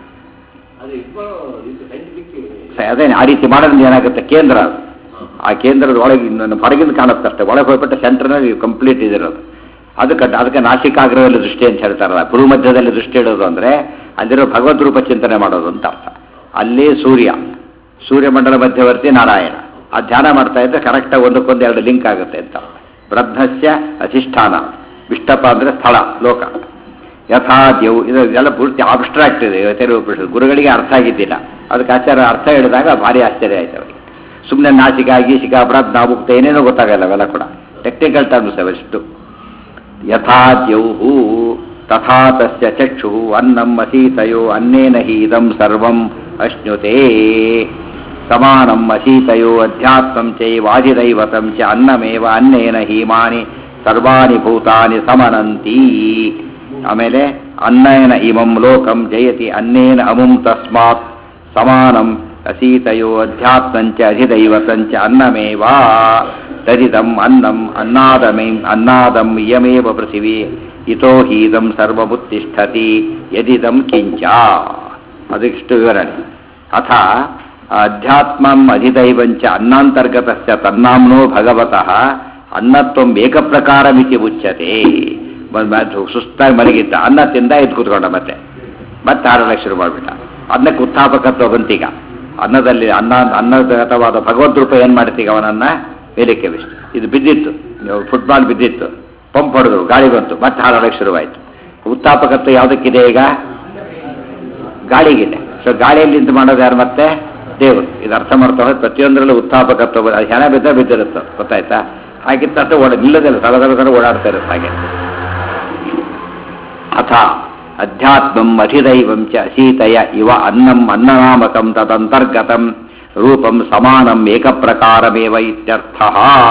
ಸ- ಅದೇನೆ ಆ ರೀತಿ ಮಾಡೋದ್ರಿಂದ ಏನಾಗುತ್ತೆ ಕೇಂದ್ರ ಅದು ಆ ಕೇಂದ್ರದ ಒಳಗೆ ಇನ್ನು ಹೊರಗಿಂದ ಕಾಣುತ್ತೆ ಅಷ್ಟೇ ಒಳಗೆ ಹೋಗ್ಬಿಟ್ಟು ಸೆಂಟರ್ನಲ್ಲಿ ಕಂಪ್ಲೀಟ್ ಇದಿರೋದು ಅದಕ್ಕೆ ಅದಕ್ಕೆ ನಾಸಿಕಾಗ್ರಹದಲ್ಲಿ ದೃಷ್ಟಿ ಅಂತ ಹೇಳ್ತಾರಲ್ಲ ಗುರು ಮಧ್ಯದಲ್ಲಿ ದೃಷ್ಟಿ ಇಡೋದು ಅಂದರೆ ಅಲ್ಲಿರೋ ಭಗವದ್ ರೂಪ ಚಿಂತನೆ ಮಾಡೋದು ಅಂತ ಅರ್ಥ ಅಲ್ಲಿ ಸೂರ್ಯ ಸೂರ್ಯಮಂಡಲ ಮಧ್ಯವರ್ತಿ ನಾರಾಯಣ ಆ ಧ್ಯಾನ ಮಾಡ್ತಾ ಇದ್ರೆ ಕರೆಕ್ಟಾಗಿ ಒಂದಕ್ಕೊಂದು ಎರಡು ಲಿಂಕ್ ಆಗುತ್ತೆ ಅಂತ ಬ್ರಹ್ಮಸ್ಯ ಅಧಿಷ್ಠಾನ ವಿಷ್ಟಪ ಅಂದರೆ ಸ್ಥಳ ಲೋಕ ಯಥಾ ದೇವ್ ಇದು ಎಲ್ಲ ಪೂರ್ತಿ ಆಬ್ಸ್ಟ್ರಾಕ್ಟ್ ಇದೆ ಇವತ್ತೆಲ್ಲ ಉಪನಿಷತ್ತು. ಗುರುಗಳಿಗೆ ಅರ್ಥ ಆಗಿದ್ದಿಲ್ಲ ಅದಕ್ಕೆ ಆಚಾರ್ಯ ಅರ್ಥ ಹೇಳಿದಾಗ ಭಾರಿ ಆಶ್ಚರ್ಯ ಆಯ್ತು ಅವರಿಗೆ ಸುಮ್ಮನೆ ನಾಸಿಕ ಗೀಸಿಕ ಅಪರಾಧ ನಾವುಕ್ತ ಏನೇನೋ ಗೊತ್ತಾಗಲ್ಲ ಅವೆಲ್ಲ ಕೂಡ ಟೆಕ್ನಿಕಲ್ ಟರ್ಮ್ಸ್ ಅವೆಷ್ಟು ಯಥಾ ದ್ಯೌಹು ತಥಾ ತಸ್ಯ ಚಕ್ಷು ಅನ್ನಂ ಅಸೀತಯೋ ಅನ್ನೇನ ಹಿ ಇದಂ ಸರ್ವಂ ಅಶ್ನುತೆ ಸಮಾನಂ ಅಸೀತಯೋ ಅಧ್ಯಾತ್ಮಂ ಚೈವಾಧಿದೈವತಂ ಚ ಅನ್ನಮೇವ ಅನ್ನೇನ ಹೀಮಾನಿ ಸರ್ವಾಣಿ ಭೂತಾನಿ ಸಮನಂತಿ ಆಮೇಲೆ ಅನ್ನೇನ ಇಮಂ ಲೋಕಂ ಜಯತಿ ಅನ್ನೇನ ಅಮುಂ ತಸ್ಮಾತ್ ಸಮಾನಂ ಅಸೀತಯೋ ಅಧ್ಯಾತ್ಮಂಚ ಅಧಿದೈವತಂಚ ಅನ್ನಮೇವಾ ತದಿದಂ ಅನ್ನಂ ಅನ್ನಾದಮೇ ಅನ್ನಾದಂ ಇಯಮೇವ ಪೃಥಿವಿ ಇತೋ ಹೀದಂ ಸರ್ವಮುತ್ತಿಷ್ಠತಿ ಯದಿದಂ ಕಿಂಚ ಅದಿಷ್ಟು ವಿವರಣೆ ಅಥ ಅಧ್ಯಾತ್ಮಂ ಅಧಿದೈವಂಚ ಅನ್ನಾಂತರ್ಗತಸ್ಯ ತನ್ನಾಮ್ನೋ ಭಗವತಃ ಅನ್ನತ್ವಂ ಏಕಪ್ರಕಾರಮಿತಿ ಉಚ್ಯತೆ ಮ- ಮ- ಸುಸ್ತಾಗಿ ಮಲಗಿದ್ದ ಅನ್ನ ತಿಂದ ಎದ್ದು ಕೂತ್ಕೊಂಡ ಮತ್ತೆ ಮತ್ತೆ ಆಡಲಿಕ್ಕೆ ಶುರು ಮಾಡಿಬಿಟ್ಟ ಅನ್ನಕ್ಕೆ ಉತ್ಥಾಪಕತ್ವ ಬಂತೀಗ ಅನ್ನದಲ್ಲಿ ಅನ್ನ ಅನ್ನಗತವಾದ ಭಗವದ್ ರೂಪ ಏನು ಮಾಡ್ತೀಗ ಅವನನ್ನ ಮೇಲಕ್ಕೆ ಬಿಸ್ತು ಇದು ಬಿದ್ದಿತ್ತು ಫುಟ್ಬಾಲ್ ಬಿದ್ದಿತ್ತು ಪಂಪ್ ಹೊಡೆದ್ರು ಗಾಳಿ ಬಂತು ಮತ್ತೆ ಹಾರಾಡಕ್ಕೆ ಶುರುವಾಯಿತು ಉತ್ತಾಪಕತ್ವ ಯಾವುದಕ್ಕಿದೆ ಈಗ ಗಾಳಿಗಿದೆ ಸೊ ಗಾಳಿಯಲ್ಲಿಂದ ಮಾಡೋದು ಯಾರು ಮತ್ತೆ ದೇವರು ಇದು ಅರ್ಥ ಮಾಡ್ತಾ ಹೋದ್ರೆ ಪ್ರತಿಯೊಂದರಲ್ಲೂ ಉತ್ತಾಪಕತ್ವ ಬ- ಅದು ಹೆಣ ಬಿದ್ದ ಬಿದ್ದಿರುತ್ತೆ ಗೊತ್ತಾಯ್ತಾ ಹಾಗಿದ್ದ ತಕ್ಷಣ ಓಡ ನಿಲ್ಲದಿಲ್ಲ ತಡ ತಡ ತಡ ಓಡಾಡ್ತಾ ಇರುತ್ತೆ ಹಾಗೆ ಅಥ ಅಧ್ಯಾತ್ಮಂ ಅಧಿದೈವಂ ಚ ಅಸೀತಯ ಇವ ಅನ್ನಂ ಅನ್ನನಾಮಕಂ ತದಂತರ್ಗತಂ ರೂಪಂ ಸಮಾನಂ ಏಕಪ್ರಕಾರಮೇವ ಇತ್ಯರ್ಥ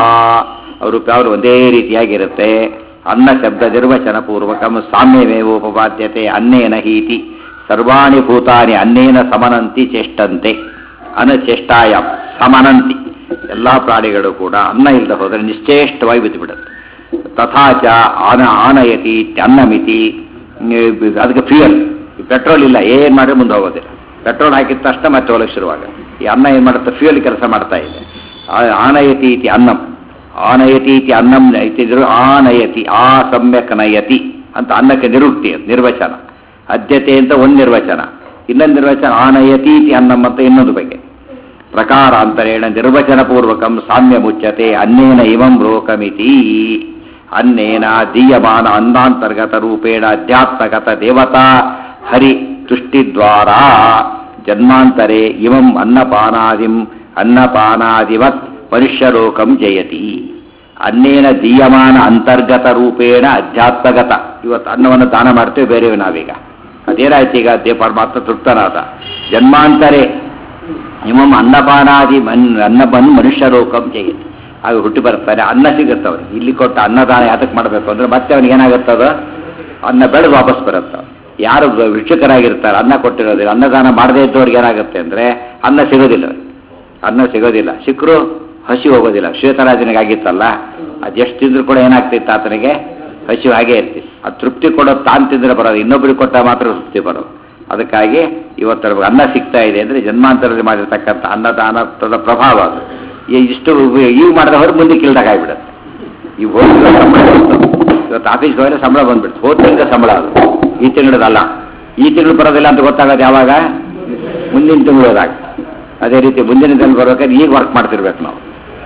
ರೂಪ ಯಾವುದು ಒಂದೇ ರೀತಿಯಾಗಿರುತ್ತೆ ಅನ್ನ ಶಬ್ದ ನಿರ್ವಚನ ಪೂರ್ವಕಂ ಸಾಮ್ಯಮೇವ ಉಪಪಾದ್ಯತೆ ಅನ್ನೇನ ಹೀತಿ ಸರ್ವಾಣಿ ಭೂತಾನಿ ಅನ್ನೇನ ಸಮನಂತಿ ಚೇಷ್ಟಂತೆ ಅನಚೇಷ್ಟಾಯ ಸಮನಂತಿ ಎಲ್ಲ ಪ್ರಾಣಿಗಳು ಕೂಡ ಅನ್ನ ಇಲ್ಲದೆ ಹೋದರೆ ನಿಶ್ಚೇಷ್ಟವಾಗಿ ಬಿದ್ದುಬಿಡುತ್ತೆ ತಥಾಚ ಆನ ಆನಯತಿ ಅನ್ನಮಿತಿ ಅದಕ್ಕೆ ಫ್ಯೂಯಲ್ ಪೆಟ್ರೋಲ್ ಇಲ್ಲ ಏನು ಮಾಡಿದ್ರೆ ಮುಂದೆ ಹೋಗೋದಿಲ್ಲ ಪೆಟ್ರೋಲ್ ಹಾಕಿದ ತಕ್ಷಣ ಮತ್ತೆ ಹೋಗಕ್ಕೆ ಶುರುವಾಗ ಈ ಅನ್ನ ಏನು ಮಾಡುತ್ತೆ ಫ್ಯೂಯಲ್ ಕೆಲಸ ಮಾಡ್ತಾ ಇದೆ ಆ- ಆನಯತಿ ಇತಿ ಅನ್ನಂ ಆನಯತಿ ಇತಿ ಅನ್ನಂ ಇತಿದ್ರು ಆನಯತಿ ಆ ಸಮ್ಯಕ್ ನಯತಿ ಅಂತ ಅನ್ನಕ್ಕೆ ನಿರುಕ್ತಿ ಅದು, ನಿರ್ವಚನ ಅದ್ಯತೆ ಅಂತ ಒಂದು ನಿರ್ವಚನ ಇನ್ನೊಂದು ನಿರ್ವಚನ ಆನಯತಿ ಇತಿ ಅನ್ನಂ ಅಂತ ಇನ್ನೊಂದು ಬಗ್ಗೆ ಪ್ರಕಾರಾಂತರೇಣ ನಿರ್ವಚನ ಪೂರ್ವಕಂ ಸಾಮ್ಯ ಮುಚ್ಚತೆ ಅನ್ನೇನ ಇವಂ ಲೋಕಮಿತಿ ಅನ್ನೇನ ದೀಯಮಾನ ಅನ್ನಾಂತರ್ಗತ ರೂಪೇಣ ಅಧ್ಯಾತ್ಮಗತ ದೇವತಾ ಹರಿ ತುಷ್ಟಿದ್ವಾರ ಜನ್ಮಾಂತರೆ ಇವಂ ಅನ್ನಪಾನಾದಿಂ ಅನ್ನಪಾನಾದಿವತ್ ಮನುಷ್ಯಲೋಕಂ ಜಯತಿ ಅನ್ನೇನ ದೀಯಮಾನ ಅಂತರ್ಗತ ರೂಪೇಣ ಅಧ್ಯಾತ್ಮಗತ ಇವತ್ತು ಅನ್ನವನ್ನು ದಾನ ಮಾಡ್ತೇವೆ ಬೇರೆಯವೆ ನಾವೀಗ ಅದೇನಾಯ್ತು ಈಗ ದೇ ಪರಮಾತ್ಮ ತೃಪ್ತನಾದ ಜನ್ಮಾಂತರೆ ಇಮಂ ಅನ್ನಪಾನಾದಿ ಮನ್ ಅನ್ನ ಬಂದು ಮನುಷ್ಯ ಲೋಕಂ ಜಯತಿ ಆಗ ಹುಟ್ಟಿ ಬರ್ತಾನೆ ಅನ್ನ ಸಿಗುತ್ತೆ ಅವ್ರಿಗೆ ಇಲ್ಲಿ ಕೊಟ್ಟ ಅನ್ನದಾನ ಯಾತಕ್ಕೆ ಮಾಡಬೇಕು ಅಂದ್ರೆ ಮತ್ತೆ ಅವನಿಗೆ ಏನಾಗುತ್ತದ ಅನ್ನ ಬೆಳೆದು ವಾಪಸ್ ಬರುತ್ತೆ ಯಾರು ವೃಕ್ಷಕರಾಗಿರ್ತಾರೆ ಅನ್ನ ಕೊಟ್ಟಿರೋದಿಲ್ಲ ಅನ್ನದಾನ ಮಾಡದೇ ಇದ್ದವ್ರಿಗೆ ಏನಾಗುತ್ತೆ ಅಂದ್ರೆ ಅನ್ನ ಸಿಗೋದಿಲ್ಲ ಅವ್ರಿಗೆ. ಅನ್ನ ಸಿಗೋದಿಲ್ಲ ಸಿಕ್ಕರು ಹಸಿ ಹೋಗೋದಿಲ್ಲ ಶ್ವೇತರಾಜನಿಗೆ ಆಗಿತ್ತಲ್ಲ ಅದೆಷ್ಟು ತಿಂದ್ರು ಕೂಡ ಏನಾಗ್ತಿತ್ತು ಆತನಿಗೆ ಹಸಿವು ಹಾಗೆ ಇರ್ತಿತ್ತು ಅದು ತೃಪ್ತಿ ಕೊಡೋದು ತಾನು ತಿಂದ್ರೆ ಬರೋದು ಇನ್ನೊಬ್ಬರಿಗೆ ಕೊಟ್ಟ ಮಾತ್ರ ತೃಪ್ತಿ ಬರೋದು ಅದಕ್ಕಾಗಿ ಇವತ್ತು ನಮಗೆ ಅನ್ನ ಸಿಗ್ತಾ ಇದೆ ಅಂದರೆ ಜನ್ಮಾಂತರದಲ್ಲಿ ಮಾಡಿರ್ತಕ್ಕಂಥ ಅನ್ನದಾನದ ಪ್ರಭಾವ ಅದು ಈ ಇಷ್ಟು ಈಗ ಮಾಡಿದ ಹೊರ ಮುಂದಕ್ಕೆ ಇಲ್ದಾಗ ಆಗಿಬಿಡುತ್ತೆ ಈ ಹೋದ ಸಂಬಳ ಬಂತು. ಇವತ್ತು ಆಫೀಸ್ಗೆ ಹೋದ್ರೆ ಸಂಬಳ ಬಂದ್ಬಿಡ್ತು ಹೋದ ತಿಂಗಳ ಸಂಬಳ ಅದು ಈ ತಿಂಗಳದಲ್ಲ ಈ ತಿಂಗಳು ಬರೋದಿಲ್ಲ ಅಂತ ಗೊತ್ತಾಗೋದು ಯಾವಾಗ ಮುಂದಿನ ತಿಂಗಳು ಹೋದಾಗ ಅದೇ ರೀತಿ ಮುಂದಿನ ತಿಂಗಳು ಬರ್ಬೇಕಾದ್ರೆ ಈಗ ವರ್ಕ್ ಮಾಡ್ತಿರ್ಬೇಕು ನಾವು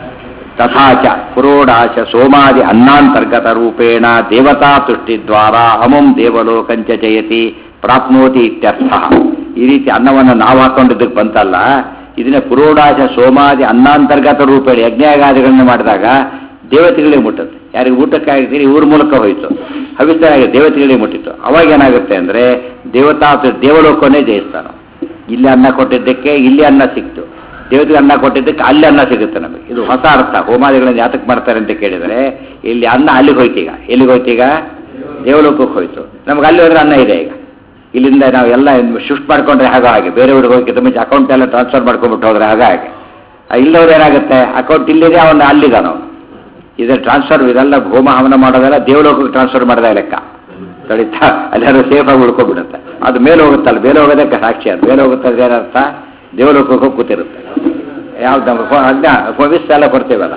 ತಥಾಚ ಪುರೋಡಾಚ ಸೋಮಾದಿ ಅನ್ನಾಂತರ್ಗತ ರೂಪೇಣ ದೇವತಾ ತುಷ್ಟಿದ್ವಾರ ಅಮಂ ದೇವಲೋಕಂಚ ಜಯತಿ ಪ್ರಾಪ್ನೋತಿ ಇತ್ಯರ್ಥ ಈ ರೀತಿ ಅನ್ನವನ್ನು ನಾವು ಹಾಕೊಂಡಿದ್ದಕ್ಕೆ ಬಂತಲ್ಲ ಇದನ್ನ ಪುರೋಡಾಚ ಸೋಮಾದಿ ಅನ್ನಾಂತರ್ಗತ ರೂಪೇಣ ಯಜ್ಞಾಗಾದಿಗಳನ್ನ ಮಾಡಿದಾಗ ದೇವತೆಗಳಿಗೆ ಮುಟ್ಟುತ್ತೆ ಯಾರಿಗೆ ಊಟಕ್ಕಾಗಿದ್ದೀರಿ ಇವ್ರ ಮೂಲಕ ಹೋಯಿತು ಹವಿಸ್ತಾಗಿ ದೇವತೆಗಳಿಗೆ ಮುಟ್ಟಿತ್ತು ಅವಾಗ ಏನಾಗುತ್ತೆ ಅಂದ್ರೆ ದೇವತಾ ದೇವಲೋಕವನ್ನೇ ಜಯಿಸ್ತಾನೆ ಇಲ್ಲಿ ಅನ್ನ ಕೊಟ್ಟಿದ್ದಕ್ಕೆ ಇಲ್ಲಿ ಅನ್ನ ಸಿಕ್ತು ದೇವತೆಗೆ ಅನ್ನ ಕೊಟ್ಟಿದ್ದಕ್ಕೆ ಅಲ್ಲಿ ಅನ್ನ ಸಿಗುತ್ತೆ ನಮಗೆ ಇದು ಹೊಸ ಅರ್ಥ ಹೋಮಾದಿಗಳನ್ನು ಯಾತಕ್ಕೆ ಮಾಡ್ತಾರೆ ಅಂತ ಕೇಳಿದರೆ ಇಲ್ಲಿ ಅನ್ನ ಅಲ್ಲಿಗೆ ಹೋಯ್ತೀಗ ಎಲ್ಲಿಗೆ ಹೋಯ್ತೀಗ ದೇವಲೋಕಕ್ಕೆ ಹೋಯ್ತು ನಮ್ಗೆ ಅಲ್ಲಿ ಹೋದ್ರೆ ಅನ್ನ ಇದೆ ಈಗ ಇಲ್ಲಿಂದ ನಾವು ಎಲ್ಲ ಶಿಫ್ಟ್ ಮಾಡ್ಕೊಂಡ್ರೆ ಹಾಗೆ ಹಾಗೆ ಬೇರೆ ಊರಿಗೆ ಹೋಗಿ ತುಂಬ ಅಕೌಂಟ್ ಎಲ್ಲ ಟ್ರಾನ್ಸ್ಫರ್ ಮಾಡ್ಕೊಂಡ್ಬಿಟ್ಟು ಹೋದ್ರೆ ಹಾಗೆ ಹಾಗೆ ಆ, ಇಲ್ಲವ್ರು ಏನಾಗುತ್ತೆ ಅಕೌಂಟ್ ಇಲ್ಲಿದೆ ಅವನ್ನ ಅಲ್ಲಿಗ ನಾವು ಇದು ಟ್ರಾನ್ಸ್ಫರ್ ಇದೆಲ್ಲ ಹೋಮ ಹವನ ಮಾಡೋದೆಲ್ಲ ದೇವಲೋಕಕ್ಕೆ ಟ್ರಾನ್ಸ್ಫರ್ ಮಾಡಿದ ಲೆಕ್ಕ ತಡಿತಾ ಅಲ್ಲಾದ್ರೂ ಸೇಫ್ ಆಗಿ ಉಳ್ಕೊಂಡ್ಬಿಡುತ್ತೆ ಅದು ಮೇಲೆ ಹೋಗುತ್ತಲ್ಲ ಮೇಲೆ ಹೋಗೋದಕ್ಕೆ ಸಾಕ್ಷಿ ಅದು ಮೇಲೆ ಹೋಗುತ್ತೆ ಅಂದ್ರೆ ಏನರ್ಥ ದೇವಲೋಕಕ್ಕೆ ಹೋಗಿ ಕೂತಿರುತ್ತೆ ಯಾವ್ದು ನಮ್ಗೆ ಫೋ- ಅನ್ನ ಭವಿಷ್ಯ ಎಲ್ಲ ಕೊಡ್ತೇವಲ್ಲ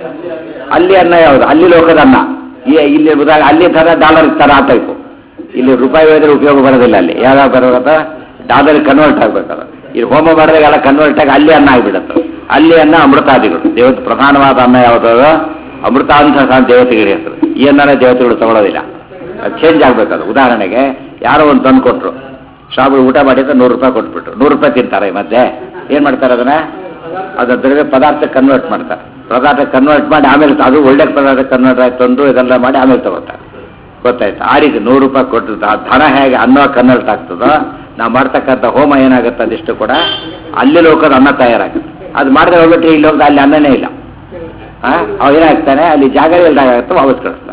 ಅಲ್ಲಿ ಅನ್ನ ಯಾವುದು ಅಲ್ಲಿ ಲೋಕದ ಅನ್ನ ಈ- ಇಲ್ಲಿ ಉದಾಹರಣೆ ಅಲ್ಲಿ ಥರ ಡಾಲರ್ ಥರ ಆ ಟೈಪು ಇಲ್ಲಿ ರೂಪಾಯಿ ಹೋದ್ರೆ ಉಪಯೋಗ ಬರೋದಿಲ್ಲ ಅಲ್ಲಿ ಯಾವಾಗ ಬರೋದ ಡಾಲರ್ ಕನ್ವರ್ಟ್ ಆಗ್ಬೇಕಲ್ಲ ಇಲ್ಲಿ ಹೋಮ ಮಾಡಿದಾಗ ಎಲ್ಲ ಕನ್ವರ್ಟ್ ಆಗಿ ಅಲ್ಲಿ ಅನ್ನ ಆಗಿಬಿಡುತ್ತೆ ಅಲ್ಲಿ ಅನ್ನ ಅಮೃತಾದಿಗಳು ದೇವತ ಪ್ರಧಾನವಾದ ಅನ್ನ ಯಾವುದು ಅಮೃತಾಂಶ ದೇವತೆಗಳ ಹೆಸರು ಈ ಅನ್ನನೇ ದೇವತೆಗಳು ತಗೊಳ್ಳೋದಿಲ್ಲ ಅದು ಚೇಂಜ್ ಆಗ್ಬೇಕದು ಉದಾಹರಣೆಗೆ ಯಾರೋ ಒಂದು ತಂದು ಕೊಟ್ಟರು ಸ್ವಾಮಿಗಳು ಊಟ ಮಾಡಿದ್ರೆ ನೂರು ರೂಪಾಯಿ ಕೊಟ್ಬಿಟ್ರು ನೂರು ರೂಪಾಯಿ ತಿಂತಾರೆ ಈ ಮಧ್ಯೆ ಏನು ಮಾಡ್ತಾರೆ ಅದನ್ನ ಅದು ದ್ರವ್ಯ ಪದಾರ್ಥ ಕನ್ವರ್ಟ್ ಮಾಡ್ತಾರೆ ಪದಾರ್ಥ ಕನ್ವರ್ಟ್ ಮಾಡಿ ಆಮೇಲೆ ಅದು ಒಳ್ಳೆ ಪದಾರ್ಥ ಕನ್ವರ್ಟ್ ಆಯ್ತು ತಂದು ಇದೆಲ್ಲ ಮಾಡಿ ಆಮೇಲೆ ತಗೋತಾರೆ ಗೊತ್ತಾಯ್ತು ಆ ರೀತಿ ನೂರು ರೂಪಾಯಿ ಕೊಟ್ಟು ಆ ಧನ ಹೇಗೆ ಅನ್ನ ಕನ್ವರ್ಟ್ ಆಗ್ತದೋ ನಾವು ಮಾಡ್ತಕ್ಕಂಥ ಹೋಮ ಏನಾಗುತ್ತೆ ಅದಿಷ್ಟು ಕೂಡ ಅಲ್ಲಿ ಲೋಕದ ಅನ್ನ ತಯಾರಾಗುತ್ತೆ ಅದು ಮಾಡಿದ್ರೆ ಹೋಗ್ಬಿಟ್ರೆ ಇಲ್ಲಿ ಹೋಗ್ದ ಅಲ್ಲಿ ಅನ್ನನೇ ಇಲ್ಲ ಆ ಅವ ಏನಾಗ್ತಾನೆ ಅಲ್ಲಿ ಜಾಗ ಇಲ್ದಾಗ ಆಗುತ್ತೆ ವಾಪಸ್ ಕಳಿಸ್ತಾನೆ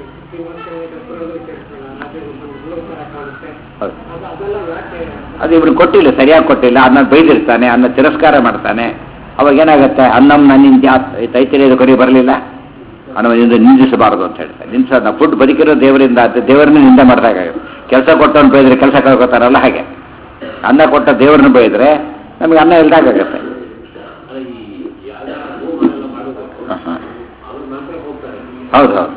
ಹೌದು ಅದು ಇವ್ರು ಕೊಟ್ಟಿಲ್ಲ ಸರಿಯಾಗಿ ಕೊಟ್ಟಿಲ್ಲ ಅನ್ನ ಬೈದಿರ್ತಾನೆ ಅನ್ನ ತಿರಸ್ಕಾರ ಮಾಡ್ತಾನೆ ಅವಾಗ ಏನಾಗುತ್ತೆ ಅನ್ನಂ ನನ್ನಿಂದ ತೈತಿರಿಯದ ಕೊನೆ ಬರಲಿಲ್ಲ ಅನ್ನೋದಿಂದ ನಿಂದಿಸಬಾರದು ಅಂತ ಹೇಳ್ತಾರೆ ನಿಂದಿಸ ಫುಡ್ ಬದುಕಿರೋ ದೇವರಿಂದ ಅಂತ ದೇವರನ್ನ ನಿಂದೆ ಮಾಡಿದಾಗುತ್ತೆ ಕೆಲಸ ಕೊಟ್ಟವನು ಬೈದ್ರೆ ಕೆಲಸ ಕಳ್ಕೊತಾರಲ್ಲ ಹಾಗೆ ಅನ್ನ ಕೊಟ್ಟ ದೇವರನ್ನ ಬೈದ್ರೆ ನಮಗೆ ಅನ್ನ ಇಲ್ದಾಗುತ್ತೆ ಹೌದು ಹೌದು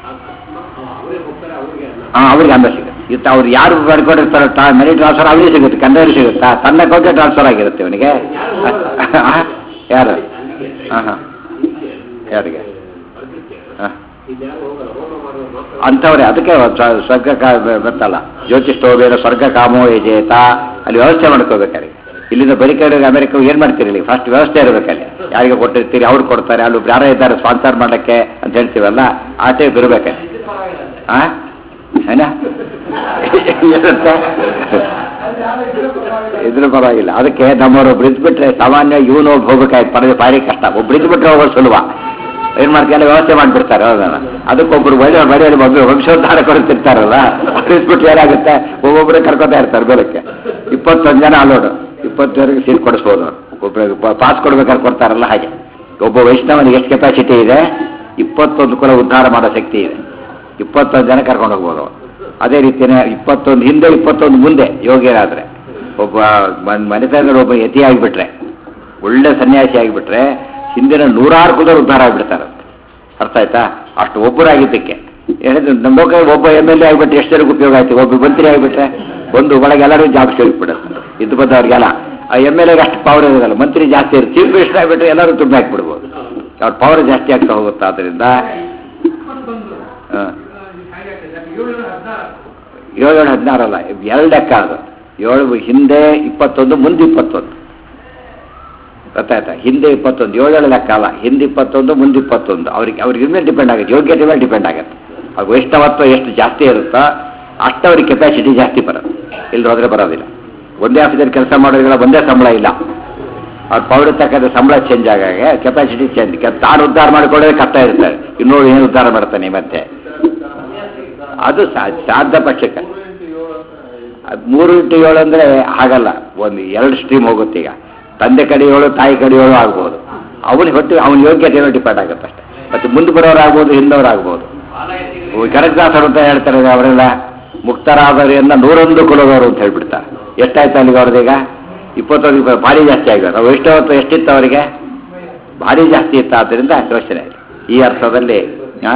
ಹಾಂ ಅವ್ರಿಗೆ ಅನ್ನ ಸಿಗುತ್ತೆ ಇತ್ತು ಅವ್ರು ಯಾರು ಬರ್ಕೊಂಡಿರ್ತಾರೋ ಟಾ ಮನಿ ಟ್ರಾನ್ಸ್ಫರ್ ಅವನಿಗೆ ಸಿಗುತ್ತೆ ಕಂಡವ್ರಿಗೆ ಸಿಗುತ್ತಾ ತನ್ನ ಅಕೌಂಟೇ ಟ್ರಾನ್ಸ್ಫರ್ ಆಗಿರುತ್ತೆ ಅವನಿಗೆ ಯಾರು ಹಾಂ ಹಾಂ ಯಾರಿಗೆ ಹಾಂ ಅಂಥವ್ರೆ ಅದಕ್ಕೆ ಸ್ವ- ಸ್ವರ್ಗ ಕಾ ಗೊತ್ತಲ್ಲ ಜ್ಯೋತಿಷ್ಠೋಬೇಡ ಸ್ವರ್ಗ ಕಾಮೋ ಯಜೇತ ಅಲ್ಲಿ ವ್ಯವಸ್ಥೆ ಮಾಡ್ಕೋಬೇಕಾರೆ ಇಲ್ಲಿಂದ ಬರೀ ಕಡೆ ಅಮೆರಿಕ ಏನು ಮಾಡ್ತೀರಿ ಇಲ್ಲಿ ಫಸ್ಟ್ ವ್ಯವಸ್ಥೆ ಇರಬೇಕಲ್ಲಿ ಯಾರಿಗೆ ಕೊಟ್ಟಿರ್ತೀರಿ ಅವ್ರು ಕೊಡ್ತಾರೆ ಅಲ್ಲಿ ಯಾರೋ ಇದ್ದಾರೆ ಸ್ಪಾನ್ಸರ್ ಮಾಡಕ್ಕೆ ಅಂತ ಹೇಳ್ತೀವಲ್ಲ ಆ ಟೈಪ್ ಇರಬೇಕಲ್ಲಿ ಆ ಏನ ಏನಂತ ಇದ್ರ ಪರವಾಗಿಲ್ಲ ಅದಕ್ಕೆ ನಮ್ಮವರು ಬ್ರಿಡ್ಜ್ ಬಿಟ್ರೆ ಸಾಮಾನ್ಯ ಇವನು ಒಬ್ಬ ಹೋಗ್ಬೇಕಾಯ್ತು ಪರದೆ ಭಾರಿ ಕಷ್ಟ ಒಬ್ಬ ಬ್ರಿಡ್ಜ್ ಬಿಟ್ರೆ ಹೋಗೋದು ಸುಲಭ ಏನ್ ಮಾಡ್ತಾರೆ ವ್ಯವಸ್ಥೆ ಮಾಡ್ಬಿಡ್ತಾರೆ ಹೌದಲ್ಲ ಅದಕ್ಕೊಬ್ರು ಬಳಿ ಬಳಿಯಲ್ಲಿ ಒಬ್ಬರು ವಂಶೋದ್ಧಾರ ಕೊಡ್ತಿರ್ತಾರಲ್ಲ ಬ್ರಿಡ್ಜ್ ಬಿಟ್ಟು ಏನಾಗುತ್ತೆ ಒಬ್ಬೊಬ್ಬರೇ ಕರ್ಕೊತಾ ಇರ್ತಾರೆ ಬೇಲಕ್ಕೆ ಇಪ್ಪತ್ತೊಂದು ಜನ ಅಲೋಡು ಇಪ್ಪತ್ತು ಜನರಿಗೆ ಸೀಟ್ ಕೊಡಿಸ್ಬೋದು ಒಬ್ಬರಿಗೆ ಪಾಸ್ ಕೊಡ್ಬೇಕಾದ್ರೆ ಕೊಡ್ತಾರಲ್ಲ ಹಾಗೆ ಒಬ್ಬ ವೈಷ್ಣವನಿಗೆ ಎಷ್ಟು ಕೆಪಾಸಿಟಿ ಇದೆ ಇಪ್ಪತ್ತೊಂದು ಕುಲ ಉದ್ಧಾರ ಮಾಡೋ ಶಕ್ತಿ ಇದೆ ಇಪ್ಪತ್ತೊಂದು ಜನ ಕರ್ಕೊಂಡು ಹೋಗ್ಬೋದು ಅದೇ ರೀತಿನೇ ಇಪ್ಪತ್ತೊಂದು ಹಿಂದೆ ಇಪ್ಪತ್ತೊಂದು ಮುಂದೆ ಯೋಗ್ಯರಾದ್ರೆ ಒಬ್ಬ ಮನ್- ಮನೆತನದಲ್ಲಿ ಒಬ್ಬ ಯತಿ ಆಗಿಬಿಟ್ರೆ ಒಳ್ಳೆ ಸನ್ಯಾಸಿ ಆಗಿಬಿಟ್ರೆ ಹಿಂದಿನ ನೂರಾರು ಕುಲರು ಉದ್ಧಾರ ಆಗಿಬಿಡ್ತಾರೆ ಅರ್ಥ ಆಯ್ತಾ ಅಷ್ಟು ಒಬ್ಬರಾಗಿದ್ದಕ್ಕೆ ಹೇಳಿದ್ರೆ ನಮ್ಮ ಲೋಕ ಒಬ್ಬ ಎಮ್ ಎಲ್ ಎ ಆಗಿಬಿಟ್ರೆ ಎಷ್ಟು ಜನಕ್ಕೆ ಉಪಯೋಗ ಆಯ್ತು ಒಬ್ಬ ಮಂತ್ರಿ ಆಗಿಬಿಟ್ರೆ ಒಂದು ಒಳಗೆ ಎಲ್ಲರೂ ಜಾಬ್ ಸಿಗ್ಬಿಡುತ್ತೆ ಇದ್ದು ಬಂದವ್ರಿಗೆಲ್ಲ ಆ ಎಮ್ ಎಲ್ ಎಗೆ ಅಷ್ಟು ಪವರ್ ಇರೋದಲ್ಲ ಮಂತ್ರಿ ಜಾಸ್ತಿ ಇರುತ್ತೆ ಚೀಫ್ ಮಿನಿಸ್ಟರ್ ಆಗಿಬಿಟ್ರೆ ಎಲ್ಲರೂ ತುಂಬ ಹಾಕ್ಬಿಡ್ಬೋದು ಅವ್ರ ಪವರ್ ಜಾಸ್ತಿ ಆಗ್ತಾ ಹೋಗುತ್ತೆ ಆದ್ದರಿಂದ ಹಾಂ ಏಳು ಏಳು ಹದಿನಾರಲ್ಲ ಎರಡು ಲೆಕ್ಕ ಅದು ಏಳು ಹಿಂದೆ ಇಪ್ಪತ್ತೊಂದು ಮುಂದೆ ಇಪ್ಪತ್ತೊಂದು ಗೊತ್ತಾಯ್ತಾ ಹಿಂದೆ ಇಪ್ಪತ್ತೊಂದು ಏಳೇಳು ಲೆಕ್ಕ ಅಲ್ಲ ಹಿಂದೆ ಇಪ್ಪತ್ತೊಂದು ಮುಂದೆ ಇಪ್ಪತ್ತೊಂದು ಅವ್ರಿಗೆ ಅವ್ರಿಗೆ ಮೇಲೆ ಡಿಪೆಂಡ್ ಆಗುತ್ತೆ ಯೋಗ್ಯತೆ ಮೇಲೆ ಡಿಪೆಂಡ್ ಆಗುತ್ತೆ ಅವ್ರ ವೈಷ್ಣವತ್ವ ಎಷ್ಟು ಜಾಸ್ತಿ ಇರುತ್ತೋ ಅಷ್ಟು ಅವ್ರಿಗೆ ಕೆಪಾಸಿಟಿ ಜಾಸ್ತಿ ಬರುತ್ತೆ ಇಲ್ಲಿ ಹೋದ್ರೆ ಬರೋದಿಲ್ಲ ಒಂದೇ ಆಫೀಸಲ್ಲಿ ಕೆಲಸ ಮಾಡೋರಿಗೆಲ್ಲ ಒಂದೇ ಸಂಬಳ ಇಲ್ಲ ಅವ್ರ ಪೌರ ತಕ್ಕಂಥ ಸಂಬಳ ಚೇಂಜ್ ಆಗಾಗೆ ಕೆಪಾಸಿಟಿ ಚೇಂಜ್ ತಾನು ಉದ್ಧಾರ ಮಾಡಿಕೊಳ್ಳೋದೇ ಕಷ್ಟ ಇರ್ತಾರೆ ಇನ್ನೋಡು ಏನು ಉದ್ಧಾರ ಮಾಡ್ತಾನೆ ಮತ್ತೆ ಅದು ಸಾ- ಸಾಧ್ಯ ಪಕ್ಷಕ್ಕೆ ಅದ್ ಮೂರು ಇಂಟು ಏಳು ಅಂದ್ರೆ ಹಾಗಲ್ಲ ಒಂದು ಎರಡು ಸ್ಟ್ರೀಮ್ ಹೋಗುತ್ತೆ ಈಗ ತಂದೆ ಕಡೆ ಏಳು ತಾಯಿ ಕಡೆ ಏಳು ಆಗ್ಬೋದು ಅವನಿಗೆ ಹೊಟ್ಟು ಅವನ ಯೋಗ್ಯತೆ ಮೇಲೆ ಡಿಪೆಂಡ್ ಆಗುತ್ತೆ ಅಷ್ಟೇ ಮತ್ತೆ ಮುಂದೆ ಬರೋರು ಆಗ್ಬೋದು ಹಿಂದವ್ರು ಆಗ್ಬೋದು ಕನಕದಾಸರು ಅಂತ ಹೇಳ್ತಾರೆ ಅವರೆಲ್ಲ ಮುಕ್ತರಾದವರಿಂದ ನೂರೊಂದು ಕುಲದವರು ಅಂತ ಹೇಳ್ಬಿಡ್ತಾರೆ ಎಷ್ಟಾಯ್ತು ಅಲ್ಲಿಗೆ ಅವ್ರದೀಗ ಇಪ್ಪತ್ತೊಂದು ಇಪ್ಪ- ಭಾರಿ ಜಾಸ್ತಿ ಆಗಿದ್ದಾರೆ ಅವ್ರು ಎಷ್ಟೊತ್ತು ಎಷ್ಟಿತ್ತು ಅವರಿಗೆ ಭಾರಿ ಜಾಸ್ತಿ ಇತ್ತು ಆದ್ದರಿಂದ ಯೋಚನೆ ಈ ಅರ್ಥದಲ್ಲಿ ಆ?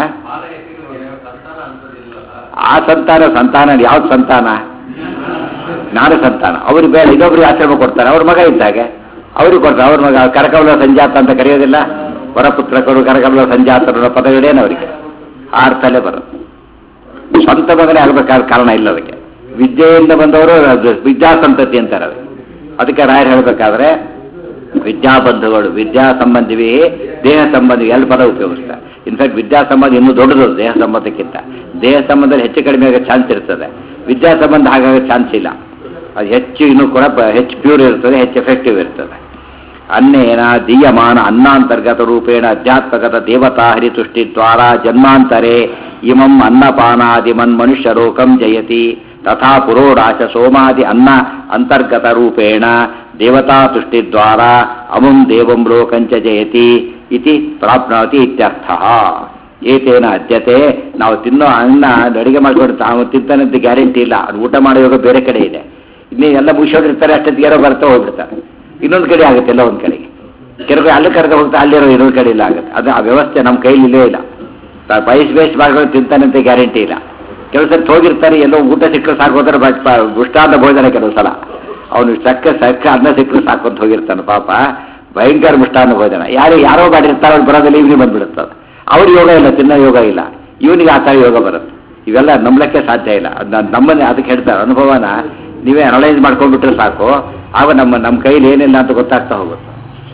ಆ ಸಂತಾನ ಸಂತಾನ ಯಾವ್ದು ಸಂತಾನ ಜ್ಞಾನ ಸಂತಾನ ಅವ್ರಿಗೆ ಬೇಡ ಇನ್ನೊಬ್ರಿಗೆ ಆಶ್ರಮ ಕೊಡ್ತಾರೆ ಅವ್ರ ಮಗ ಇದ್ದಾಗೆ ಅವ್ರಿಗೆ ಕೊಡ್ತಾರೆ ಅವ್ರ ಮಗ ಕರಕಮಲ ಸಂಜಾತ ಅಂತ ಕರೆಯೋದಿಲ್ಲ ವರಪುತ್ರಕರು ಕರಕಮಲ ಸಂಜಾತರು ಅನ್ನೋ ಪದಗಳೇನು ಅವರಿಗೆ ಆ ಅರ್ಥಲ್ಲೇ ಬರುತ್ತೆ ಸ್ವಂತ ಮಗನೇ ಆಗಬೇಕಾದ ಕಾರಣ ಇಲ್ಲ ಅದಕ್ಕೆ ವಿದ್ಯೆಯಿಂದ ಬಂದವರು ಅದು ವಿದ್ಯಾ ಸಂತತಿ ಅಂತಾರೆ ಅದು ಅದಕ್ಕೆ ರಾಯರು ಹೇಳಬೇಕಾದ್ರೆ ವಿದ್ಯಾಬಂಧುಗಳು ವಿದ್ಯಾ ಸಂಬಂಧಿವಿ ದೇಹ ಸಂಬಂಧಿ ಎಲ್ಲ ಪದ ಉಪಯೋಗಿಸ್ತಾರೆ ಇನ್ಫ್ಯಾಕ್ಟ್ ವಿದ್ಯಾ ಸಂಬಂಧ ಇನ್ನೂ ದೊಡ್ಡದು ದೇಹ ಸಂಬಂಧಕ್ಕಿಂತ ದೇಹ ಸಂಬಂಧದಲ್ಲಿ ಹೆಚ್ಚು ಕಡಿಮೆ ಆಗೋ ಚಾನ್ಸ್ ಇರ್ತದೆ ವಿದ್ಯಾ ಸಂಬಂಧ ಹಾಗಾಗೋ ಚಾನ್ಸ್ ಇಲ್ಲ ಅದು ಹೆಚ್ಚು ಇನ್ನೂ ಕೂಡ ಪ- ಹೆಚ್ಚು ಪ್ಯೂರ್ ಇರ್ತದೆ ಹೆಚ್ಚು ಎಫೆಕ್ಟಿವ್ ಇರ್ತದೆ ಅನ್ನೇನ ದೀಯಮಾನ ಅನ್ನಾಂತರ್ಗತ ರೂಪೇಣ ಅಧ್ಯಾತ್ಮಗತ ದೇವತಾ ಹರಿತುಷ್ಟಿ ದ್ವಾರ ಜನ್ಮಾಂತರೆ ಇಮಂ ಅನ್ನಪಾನಾದಿಮನ್ ಮನುಷ್ಯರೋಕಂ ಜಯತಿ ತಥಾ ಪುರೋಡಾಶ ಸೋಮಾದಿ ಅನ್ನ ಅಂತರ್ಗತ ರೂಪೇಣ ದೇವತಾ ತುಷ್ಟಿ ದ್ವಾರ ಅಮಂ ದೇವಂ ಲೋಕಂಚ ಜಯತಿ ಇತಿ ಪ್ರಾಪ್ನೋತಿ ಇತ್ಯರ್ಥ ಏತೇನ ಅದ್ಯತೆ ನಾವು ತಿನ್ನೋ ಅನ್ನ ಅಡಿಗೆ ಮಾಡ್ಕೊಂಡು ತಾವು ತಿಂತಾನಂತ ಗ್ಯಾರಂಟಿ ಇಲ್ಲ ಅದು ಊಟ ಮಾಡುವಾಗ ಬೇರೆ ಕಡೆ ಇದೆ ಇನ್ನೇ ಎಲ್ಲ ಮುಗಿಸೋದಿರ್ತಾರೆ ಅಷ್ಟೊತ್ತಿಗೆ ಯಾರೋ ಬರ್ತಾ ಹೋಗ್ಬಿಡ್ತಾರೆ ಇನ್ನೊಂದು ಕಡೆ ಆಗುತ್ತೆ ಎಲ್ಲ ಒಂದು ಕಡೆಗೆ ಕೆಲವು ಅಲ್ಲಿ ಕರೆದು ಹೋಗ್ತಾ ಅಲ್ಲಿರೋ ಇನ್ನೊಂದು ಕಡೆ ಇಲ್ಲ ಆಗುತ್ತೆ ಅದು ಆ ವ್ಯವಸ್ಥೆ ನಮ್ಮ ಕೈಲಿ ಇಲ್ಲೇ ಇಲ್ಲ ತ- ಬಯಸ್ ಬೇಸ್ ಭಾಗಗಳು ತಿಂತಾನಂತ ಗ್ಯಾರಂಟಿ ಇಲ್ಲ ಕೆಲವು ಸಲ ಹೋಗಿರ್ತಾರೆ ಎಲ್ಲೋ ಊಟ ಸಿಕ್ಕರೆ ಸಾಕು ಹೋದ್ರೆ ಬಟ್ ಪ- ಗುಷ್ಟಾಂತ ಭೋಜನ ಕೆಲವು ಸಲ ಅವನು ಸಕ್ಕ ಸಕ್ಕ ಅನ್ನ ಸಿಕ್ಕರೆ ಸಾಕು ಅಂತ ಹೋಗಿರ್ತಾನೆ ಪಾಪ ಭಯಂಕರ ಮುಷ್ಟಾನ್ನ ಭೋಜನ ಯಾರು ಯಾರೋ ಮಾಡಿರ್ತಾರೆ ಅವ್ರು ಬರೋದಿಲ್ಲ ಇವನಿಗೆ ಬಂದ್ಬಿಡುತ್ತದೆ ಅವ್ರ ಯೋಗ ಇಲ್ಲ ತಿನ್ನೋ ಯೋಗ ಇಲ್ಲ ಇವನಿಗೆ ಆ ಥರ ಯೋಗ ಬರುತ್ತೆ ಇವೆಲ್ಲ ನಂಬಲಿಕ್ಕೆ ಸಾಧ್ಯ ಇಲ್ಲ ಅದ್ ನಾನ್ ನಮ್ಮನ್ನೇ ಅದಕ್ಕೆ ಹೇಳ್ತಾರೆ ಅನುಭವನ ನೀವೇ ಅನಲೈಸ್ ಮಾಡ್ಕೊಂಡ್ಬಿಟ್ರೆ ಸಾಕು ಆಗ ನಮ್ಮ ನಮ್ಮ ಕೈಲಿ ಏನಿಲ್ಲ ಅಂತ ಗೊತ್ತಾಗ್ತಾ ಹೋಗುತ್ತೆ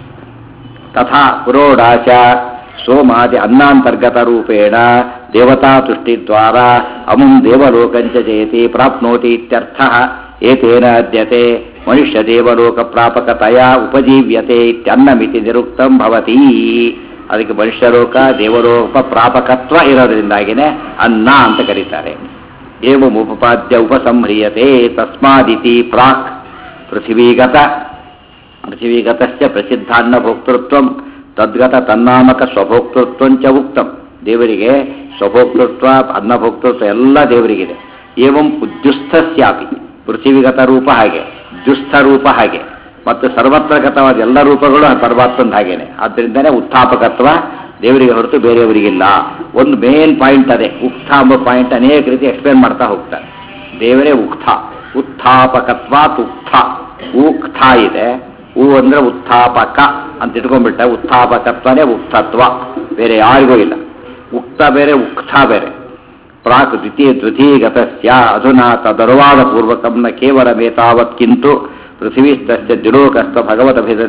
ತಥಾ ಪುರೋಡಾಶ ಸೋಮಾದಿ ಅನ್ನಾಂತರ್ಗತ ರೂಪೇಣ ದೇವತಾ ತುಷ್ಟಿದ್ವಾರ ಅಮುಂ ದೇವಲೋಕಂಚ ಜಯತಿ ಪ್ರಾಪ್ನೋತಿ ಇತ್ಯರ್ಥ ಏತೇನ ಅದ್ಯತೆ ಮನುಷ್ಯ ದೇವಲೋಕ ಪ್ರಾಪಕತೆಯ ಉಪಜೀವ್ಯತೆ ಇತ್ಯನ್ನಮಿತಿ ನಿರುಕ್ತಂ ಭವತಿ ಅದಕ್ಕೆ ಮನುಷ್ಯಲೋಕ ದೇವಲೋಕ ಪ್ರಾಪಕತ್ವ ಇರೋದ್ರಿಂದಾಗಿನೇ ಅನ್ನ ಅಂತ ಕರೀತಾರೆ ಏವಂ ಉಪಪಾದ್ಯ ಉಪಸಂಹ್ರಿಯತೆ ತಸ್ಮಾದಿತಿ ಪ್ರಾಕ್ ಪೃಥಿವೀಗತ ಪೃಥಿವೀಗತಸ್ಯ ಪ್ರಸಿದ್ಧಾನ್ನ ಭೋಕ್ತೃತ್ವ ತದ್ಗತ ತನ್ನಾಮಕ ಸ್ವಭೋಕ್ತೃತ್ವಂಚ ಉಕ್ತಂ ದೇವರಿಗೆ ಸ್ವಭೋಕ್ತೃತ್ವ ಅನ್ನಭೋಕ್ತೃತ್ವ ಎಲ್ಲ ದೇವರಿಗಿದೆ ಏವಂ ಉದ್ಯುಸ್ಥಸ್ಯಾಪಿ ಪೃಥಿವಿಗತ ರೂಪ ಹಾಗೆ ದುಸ್ಥ ರೂಪ ಹಾಗೆ ಮತ್ತು ಸರ್ವತ್ರಗತವಾದ ಎಲ್ಲ ರೂಪಗಳು ಪರಮಾತ್ಮಂದ ಹಾಗೇನೆ ಆದ್ದರಿಂದನೇ ಉತ್ಥಾಪಕತ್ವ ದೇವರಿಗೆ ಹೊರತು ಬೇರೆಯವರಿಗಿಲ್ಲ ಒಂದು ಮೇನ್ ಪಾಯಿಂಟ್ ಅದೇ ಉಕ್ಥ ಎಂಬ ಪಾಯಿಂಟ್ ಅನೇಕ ರೀತಿ ಎಕ್ಸ್ಪ್ಲೇನ್ ಮಾಡ್ತಾ ಹೋಗ್ತಾರೆ ದೇವರೇ ಉಕ್ಥ ಉತ್ಥಾಪಕತ್ವಾತ್ ಉಕ್ಥ ಉಕ್ಥ ಇದೆ ಹೂ ಅಂದ್ರೆ ಉತ್ಥಾಪಕ ಅಂತ ಇಟ್ಕೊಂಡ್ಬಿಟ್ಟ ಉತ್ಥಾಪಕತ್ವನೇ ಉಕ್ತತ್ವ ಬೇರೆ ಯಾರಿಗೂ ಇಲ್ಲ ಉಕ್ತ ಬೇರೆ ಉಕ್ತ ಬೇರೆ ಪ್ರಾಕ್ ದ್ವಿತೀಯ ದ್ವಿತೀಯಗತಸ್ಯ ಅಧುನಾ ತದನುವಾದಪೂರ್ವಕಂ ನ ಕೇವಲಮೇತಾವತ್ ಕಿಂತು ಪೃಥಿವೀಸ್ತಸ್ಯ ದ್ವಿಲೋಕಸ್ಥ ಭಗವದಭಿದ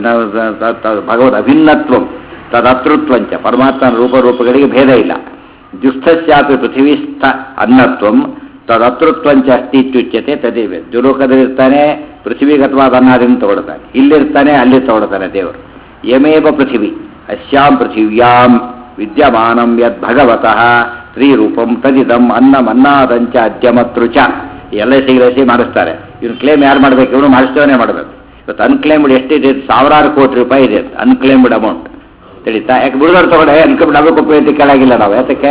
ಭಗವದ್ ಅಭಿನ್ನತ್ವಂ ತದತೃತ್ವಂಚ ಪರಮಾತ್ಮನ ರೂಪರೂಪಗಳಿಗೆ ಭೇದ ಇಲ್ಲ ದುಸ್ಥಸ್ಯಾಪಿ ಪೃಥಿವೀಸ್ಥ ಅನ್ನತ್ವಂ ತದತೃತ್ವಂಚ ಅಸ್ತಿ ಇತ್ಯುಚ್ಯತೆ ತದೇವೆ ದ್ವಿಲೋಕದಲ್ಲಿರ್ತಾನೆ ಪೃಥ್ವಿಗತವಾದ ಅನ್ನದಿಂದ ತಗೊಳ್ತಾನೆ ಇಲ್ಲಿರ್ತಾನೆ ಅಲ್ಲಿ ತಗೊಳ್ತಾನೆ ದೇವರು ಯಮೇವ ಪೃಥಿವಿ ಅಸ್ಯಾಂ ಪೃಥಿವ್ಯಾಂ ವಿದ್ಯಮಾನಂ ಯದ್ ಭಗವತಃ ಸ್ತ್ರೀರೂಪಂ ತದಿದಂ ಅನ್ನಂ ಅನ್ನಾದಂಚ ಅದ್ಯಮತೃ ಚ ಎಲ್ಲ ಸಿಗಲಸಿ ಮಾಡಿಸ್ತಾರೆ ಇವ್ನು ಕ್ಲೇಮ್ ಯಾರು ಮಾಡಬೇಕು ಇವನು ಮಾಡಿಸ್ತೇವನೇ ಮಾಡಬೇಕು ಇವತ್ತು ಅನ್ಕ್ಲೇಮ್ಡ್ ಎಷ್ಟಿದೆ ಸಾವಿರಾರು ಕೋಟಿ ರೂಪಾಯಿ ಇದೆ ಅನ್ಕ್ಲೇಮ್ಡ್ ಅಮೌಂಟ್ ತಿಳಿತಾ ಯಾಕೆ ಬಿಡುಗಡೆ ತಗೊಂಡೆ ಅನ್ಕ್ಲೇಮ್ಡ್ ನಮಗೆ ಕೊಪ್ಪು ಅಂತ ಕೇಳಾಗಿಲ್ಲ ನಾವು ಯಾತಕ್ಕೆ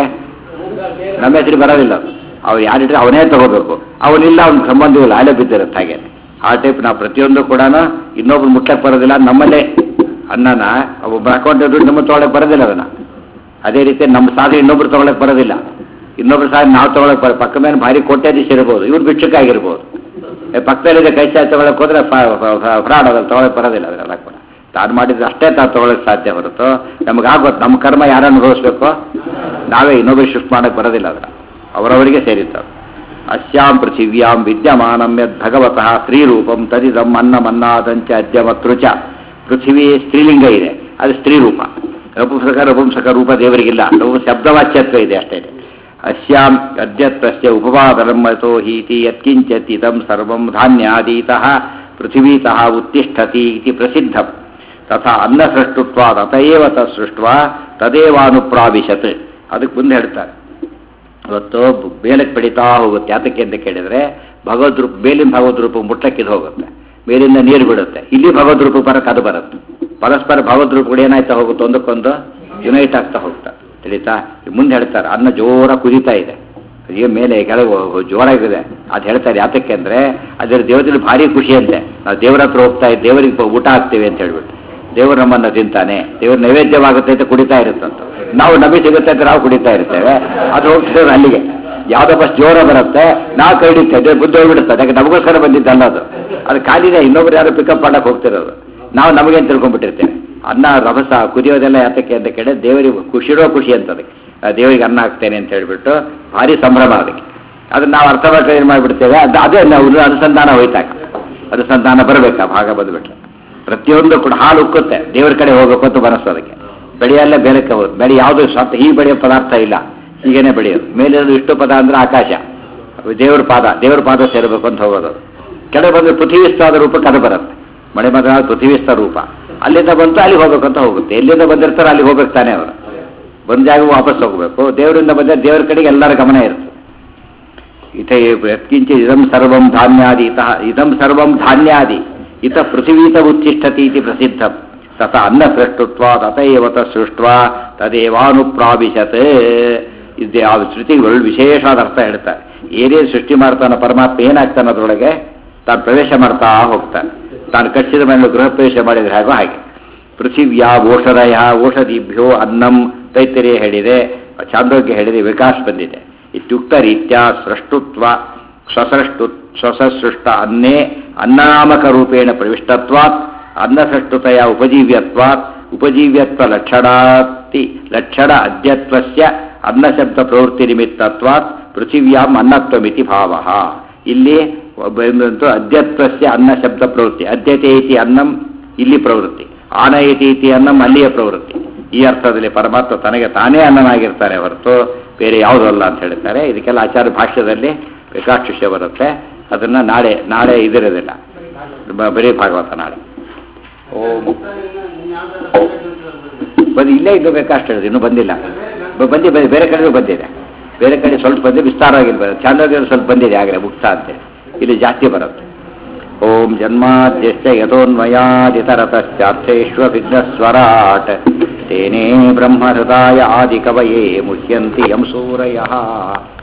ನಮ್ಮ ಹೆಸರು ಬರೋದಿಲ್ಲ ಅದು ಅವ್ರು ಯಾರಿಟ್ರೆ ಅವನೇ ತಗೋಬೇಕು ಅವನಿಲ್ಲ ಅವ್ನ ಸಂಬಂಧವಿಲ್ಲ ಅಲ್ಲೇ ಬಿದ್ದಿರುತ್ತೆ ಹಾಗೆ ಆ ಟೈಪ್ ನಾವು ಪ್ರತಿಯೊಂದು ಕೂಡ ಇನ್ನೊಬ್ರು ಮುಟ್ಟಕ್ಕೆ ಬರೋದಿಲ್ಲ ನಮ್ಮಲ್ಲೇ ಅನ್ನನ ಒಬ್ಬ ಅಕೌಂಟ್ ದುಡ್ಡು ನಮ್ಮ ತೊಗೊಳಕ್ಕೆ ಬರೋದಿಲ್ಲ ಅದನ್ನ ಅದೇ ರೀತಿ ನಮ್ಮ ಸಾಧನೆ ಇನ್ನೊಬ್ರು ತೊಗೊಳಕ್ಕೆ ಬರೋದಿಲ್ಲ ಇನ್ನೊಬ್ರು ಸಾಧನೆ ನಾವು ತೊಗೊಳಕ್ಕೆ ಬರೋ ಪಕ್ಕ ಮೇಲೆ ಭಾರಿ ಕೋಟ್ಯಾಧೀಶ ಇರ್ಬೋದು ಇವ್ರು ಭಿಕ್ಷಕ್ಕಾಗಿರ್ಬೋದು ಏ, ಪಕ್ಕದಲ್ಲಿದೆ ಕೈ ಚಾಚ್ ತಗೊಳಕ್ಕೆ ಹೋದ್ರೆ ಫ್ರಾಡ್ ಅದ್ರಲ್ಲಿ ತೊಗೊಳಕ್ಕೆ ಬರೋದಿಲ್ಲ ಅದನ್ನೆಲ್ಲ ಕೂಡ ತಾನು ಮಾಡಿದ್ರೆ ಅಷ್ಟೇ ತಾನು ತೊಗೊಳಕ್ಕೆ ಸಾಧ್ಯ ಹೊರತು ನಮ್ಗೆ ಆಗೋದು ನಮ್ಮ ಕರ್ಮ ಯಾರನ್ನು ಅನುಭವಿಸ್ಬೇಕು ನಾವೇ ಇನ್ನೊಬ್ಬರು ಶಿಫ್ಟ್ ಮಾಡಕ್ಕೆ ಬರೋದಿಲ್ಲ ಅದರ ಅವರವರಿಗೆ ಸೇರಿತ್ತು ಅಸ್ಯಾಂ ಪೃಥಿವ್ಯಾಂ ವಿದ್ಯಮಾನಂ ಯದ್ ಭಗವತಃ ಸ್ತ್ರೀರೂಪಂ ತದಿದಂ ಅನ್ನಮನ್ನಾದಂಚ ಅದ್ಯಮತೃ ಚ ಪೃಥ್ವಿ ಸ್ತ್ರೀಲಿಂಗ ಇದೆ ಅದು ಸ್ತ್ರೀರೂಪ ನಪುಂಸಕ ನಪುಂಸಕ ರೂಪ ದೇವರಿಗಿಲ್ಲ ನಾವು ಶಬ್ದವಾಚ್ಯತ್ವ ಇದೆ ಅಷ್ಟೇ ಅಸ್ಯಾಂ ಅದ್ಯತ್ವಸ್ಯ ಉಪವಾದನಂ ಮತೋ ಹೀತಿ ಯತ್ಕಿಂಚತ್ ಇದಂ ಸರ್ವಂ ಧಾನ್ಯಾದೀತಃ ಪೃಥಿವೀತಃ ಉತ್ತಿಷ್ಠತಿ ಇತಿ ಪ್ರಸಿದ್ಧಂ ತಥಾ ಅನ್ನ ಸೃಷ್ಟುತ್ವಾದ ಅತಏವ ತತ್ ಸೃಷ್ಟ್ವಾ ತದೇವಾನುಪ್ರಾವಿಶತ್ ಅದಕ್ಕೆ ಮುಂದೆ ಹೇಳ್ತಾರೆ ಇವತ್ತು ಬೇಲಕ್ಕೆ ಬೆಳೀತಾ ಹೋಗುತ್ತೆ ಯಾತಕ್ಕೆ ಅಂತ ಕೇಳಿದ್ರೆ ಭಗವದ್ ರೂಪ ಬೇಲಿನ ಭಗವದ್ ರೂಪ ಮುಟ್ಲಕ್ಕೆ ಇದು ಹೋಗುತ್ತೆ ಮೇಲಿಂದ ನೀರು ಬಿಡುತ್ತೆ ಇಲ್ಲಿ ಭಗವದ್ ರೂಪ ಬರಕ್ಕೆ ಅದು ಬರುತ್ತೆ ಪರಸ್ಪರ ಭಗವದ್ ರೂಪಗಳು ಏನಾಯ್ತಾ ಹೋಗುತ್ತೆ ಒಂದಕ್ಕೊಂದು ಯುನೈಟ್ ಆಗ್ತಾ ಹೋಗ್ತಾ ತಿಳಿತಾ ಮುಂದೆ ಹೇಳ್ತಾರೆ ಅನ್ನ ಜೋರ ಕುದೀತಾ ಇದೆ ಅದೇ ಮೇಲೆ ಕೆಳಗೆ ಹೋ- ಜೋರಾಗಿದೆ ಅದು ಹೇಳ್ತಾರೆ ಯಾತಕ್ಕೆ ಅಂದ್ರೆ ಅದರ ದೇವರಲ್ಲಿ ಭಾರಿ ಖುಷಿ ಅಂತೆ ನಾವು ದೇವರ ಹತ್ರ ಹೋಗ್ತಾ ಇದ್ದೀವಿ ದೇವರಿಗೆ ಬ- ಊಟ ಹಾಕ್ತೇವೆ ಅಂತ ಹೇಳ್ಬಿಟ್ಟು ದೇವರು ನಮ್ಮನ್ನ ತಿಂತಾನೆ ದೇವ್ರ ನೈವೇದ್ಯವಾಗುತ್ತೆ ಅಂತ ಕುಡಿತಾ ಇರುತ್ತಂತ ನಾವು ನಮಗೆ ಸಿಗುತ್ತೆ ಅಂತ ನಾವು ಕುಡಿತಾ ಇರ್ತೇವೆ ಅದು ಹೋಗ್ತೇವೆ ಅಲ್ಲಿಗೆ ಯಾವುದೋ ಬಸ್ ಜೋರ ಬರುತ್ತೆ ನಾವು ಕೈ ಹಿಡಿತೇವೆ ಬುದ್ಧ ಹೋಗ್ಬಿಡುತ್ತೆ ಯಾಕೆ ನಮಗೋಸ್ಕರ ಬಂದಿದ್ದಲ್ಲ ಅದು ಅದು ಖಾಲಿನೇ ಇನ್ನೊಬ್ರು ಯಾರು ಪಿಕಪ್ ಮಾಡಕ್ಕೆ ಹೋಗ್ತಿರೋದು ನಾವು ನಮಗೇನು ತಿಳ್ಕೊಂಡ್ಬಿಟ್ಟಿರ್ತೇವೆ ಅನ್ನ ರಭಸ ಕುದಿಯೋದೆಲ್ಲ ಯಾತಕ್ಕೆ ಅಂತ ಕೇಳಿ ದೇವರಿಗೆ ಖುಷಿರೋ ಖುಷಿ ಅಂತ ಅದಕ್ಕೆ ಆ ದೇವರಿಗೆ ಅನ್ನ ಹಾಕ್ತೇನೆ ಅಂತ ಹೇಳ್ಬಿಟ್ಟು ಭಾರಿ ಸಂಭ್ರಮ ಅದಕ್ಕೆ ಅದನ್ನ ನಾವು ಅರ್ಥ ಮಾಡ್ಕೊಂಡು ಏನು ಮಾಡಿಬಿಡ್ತೇವೆ ಅದು ಅದೇ ನಾವು ಅನುಸಂಧಾನ ಹೋಯ್ತಾಗ ಅನುಸಂಧಾನ ಬರಬೇಕಾ ಭಾಗ ಬಂದ್ಬಿಟ್ರೆ ಪ್ರತಿಯೊಂದು ಕೂಡ ಹಾಲು ಉಕ್ಕುತ್ತೆ ದೇವರ ಕಡೆ ಹೋಗ್ಬೇಕು ಅಂತ ಮನಸ್ಸು ಅದಕ್ಕೆ ಬೆಳೆಯಲ್ಲೇ ಬೇಲಕ್ಕೆ ಹೋಗುತ್ತೆ ಬೆಳೆ ಯಾವುದು ಸ್ವತಃ ಹೀಗೆ ಬೆಳೆಯೋ ಪದಾರ್ಥ ಇಲ್ಲ ಹೀಗೇನೆ ಬೆಳೆಯೋದು ಮೇಲಿರೋದು ಇಷ್ಟು ಪದ ಅಂದ್ರೆ ಆಕಾಶ ದೇವ್ರ ಪಾದ ದೇವ್ರ ಪಾದ ಸೇರಬೇಕು ಅಂತ ಹೋಗೋದು ಅದು. ಕೆಳಗೆ ಬಂದ್ರೆ ಪೃಥ್ವಿಸ್ತಾದ ರೂಪಕ್ಕೆ ಅದು ಬರುತ್ತೆ ಮಳೆ ಮಾತ್ರ ಪೃಥ್ವಿಸ್ತ ರೂಪ ಅಲ್ಲಿಂದ ಬಂತು ಅಲ್ಲಿಗೆ ಹೋಗ್ಬೇಕು ಅಂತ ಹೋಗುತ್ತೆ ಎಲ್ಲಿಂದ ಬಂದಿರ್ತಾರೋ ಅಲ್ಲಿ ಹೋಗ್ಬೇಕು ತಾನೇ ಅವರು ಬಂದ ಜಾಗ ವಾಪಸ್ ಹೋಗಬೇಕು ದೇವರಿಂದ ಬಂದರೆ ದೇವರ ಕಡೆಗೆ ಎಲ್ಲರ ಗಮನ ಇರುತ್ತೆ ಇತ ಯತ್ಕಿಂಚ ಇದಂ ಸರ್ವಂ ಧಾನ್ಯಾದಿ ಇತಃ ಇದಂ ಸರ್ವಂ ಧಾನ್ಯಾದಿ ಇತ ಪೃಥಿವೀತ ಉಚ್ಚಿಷ್ಠತಿ ಇತಿ ಪ್ರಸಿದ್ಧಂ ತಥ ಅನ್ನ ಸೃಷ್ಟುತ್ವಾದ ಅತಏವ ತ ಸೃಷ್ಟ್ವಾ ತದೇವಾನುಪ್ರಾವಿಶತ್ ಇದೆ ಆ ಶ್ರುತಿ ಒಳ್ಳೆ ವಿಶೇಷವಾದ ಅರ್ಥ ಹೇಳ್ತಾರೆ ಏನೇನು ಸೃಷ್ಟಿ ಮಾಡ್ತಾನೆ ಪರಮಾತ್ಮ ಏನಾಗ್ತಾನೆ ಅದರೊಳಗೆ ತಾನು ಪ್ರವೇಶ ಮಾಡ್ತಾ ಹೋಗ್ತಾನೆ ತಾನು ಕಟ್ಟಿದ ಮೇಲೆ ಗೃಹ ಪ್ರವೇಶ ಮಾಡಿದ್ರೆ ಹಾಗೋ ಹಾಗೆ ಪೃಥಿವ್ಯಾ ಓಷಧಯ ಓಷಧಿಭ್ಯೋ ಅನ್ನಂ ತೈತರಿಯ ಹೇಳಿದೆ ಚಾಂದೋಗ್ಯ ಹೇಳಿದೆ ವಿಕಾಸ್ ಬಂದಿದೆ ಇತ್ಯುಕ್ತ ರೀತ್ಯ ಸೃಷ್ಟುತ್ವ ಸ್ವಸೃಷ್ಟು ಸ್ವಸಸೃಷ್ಟ ಅನ್ನೇ ಅನ್ನನಾಮಕ ರೂಪೇಣ ಪ್ರವಿಷ್ಟತ್ವಾತ್ ಅನ್ನಸೃಷ್ಟುತೆಯ ಉಪಜೀವ್ಯತ್ವಾತ್ ಉಪಜೀವ್ಯತ್ವ ಲಕ್ಷಣಾತಿ ಲಕ್ಷಣ ಅದ್ಯತ್ವಸ್ಯ ಅನ್ನಶಬ್ದ ಪ್ರವೃತ್ತಿ ನಿಮಿತ್ತತ್ವಾತ್ ಪೃಥಿವ್ಯಾಂ ಅನ್ನತ್ವಮಿತಿ ಭಾವ ಇಲ್ಲಿ ಬಂದಂತೂ ಅದ್ಯತ್ವಸ್ಯ ಅನ್ನ ಶಬ್ದ ಪ್ರವೃತ್ತಿ ಅದ್ಯತೆ ಇತಿ ಅನ್ನಂ ಇಲ್ಲಿ ಪ್ರವೃತ್ತಿ ಆನಯತಿ ಇತಿ ಅನ್ನಂ ಅಲ್ಲಿಯ ಪ್ರವೃತ್ತಿ ಈ ಅರ್ಥದಲ್ಲಿ ಪರಮಾತ್ಮ ತನಗೆ ತಾನೇ ಅನ್ನನಾಗಿರ್ತಾರೆ ಹೊರತು ಬೇರೆ ಯಾವುದಲ್ಲ ಅಂತ ಹೇಳ್ತಾರೆ ಇದಕ್ಕೆಲ್ಲ ಆಚಾರ್ಯ ಭಾಷ್ಯದಲ್ಲಿ ವಿಕಾಕ್ಷಿಷ್ಯ ಬರುತ್ತೆ ಅದನ್ನ ನಾಳೆ ನಾಳೆ ಇದಿರೋದಿಲ್ಲ ಬ- ಬರೀ ಭಾಗವತ ನಾಳೆ ಓಂ ಬಂದು ಇಲ್ಲೇ ಇದ್ದು ಬೇಕಷ್ಟು ಹೇಳಿದೆ ಇನ್ನೂ ಬಂದಿಲ್ಲ ಬ- ಬಂದಿ ಬಂದಿ ಬೇರೆ ಕಡೆಗೂ ಬಂದಿದೆ ಬೇರೆ ಕಡೆ ಸ್ವಲ್ಪ ಬಂದು ವಿಸ್ತಾರವಾಗಿರ್ಬೋದು ಚಾಂದ್ರದಲ್ಲಿ ಸ್ವಲ್ಪ ಬಂದಿದೆ ಆಗಲೇ ಮುಕ್ತ ಅಂತೇಳಿ ಇಲ್ಲಿ ಜಾಸ್ತಿ ಬರುತ್ತೆ ಓಂ ಜನ್ಮಾದ್ಯಶ್ಚ ಯಥೋನ್ಮಯಾದಿತರತಶ್ಚಾರ್ಥೇಷ್ವಭಿಘ್ನಸ್ವರಾಟ್ ತೇನೇ ಬ್ರಹ್ಮಹೃದಾಯ ಆದಿಕವಯೇ ಮುಹ್ಯಂತಿ ಯಂ ಸೂರಯಃ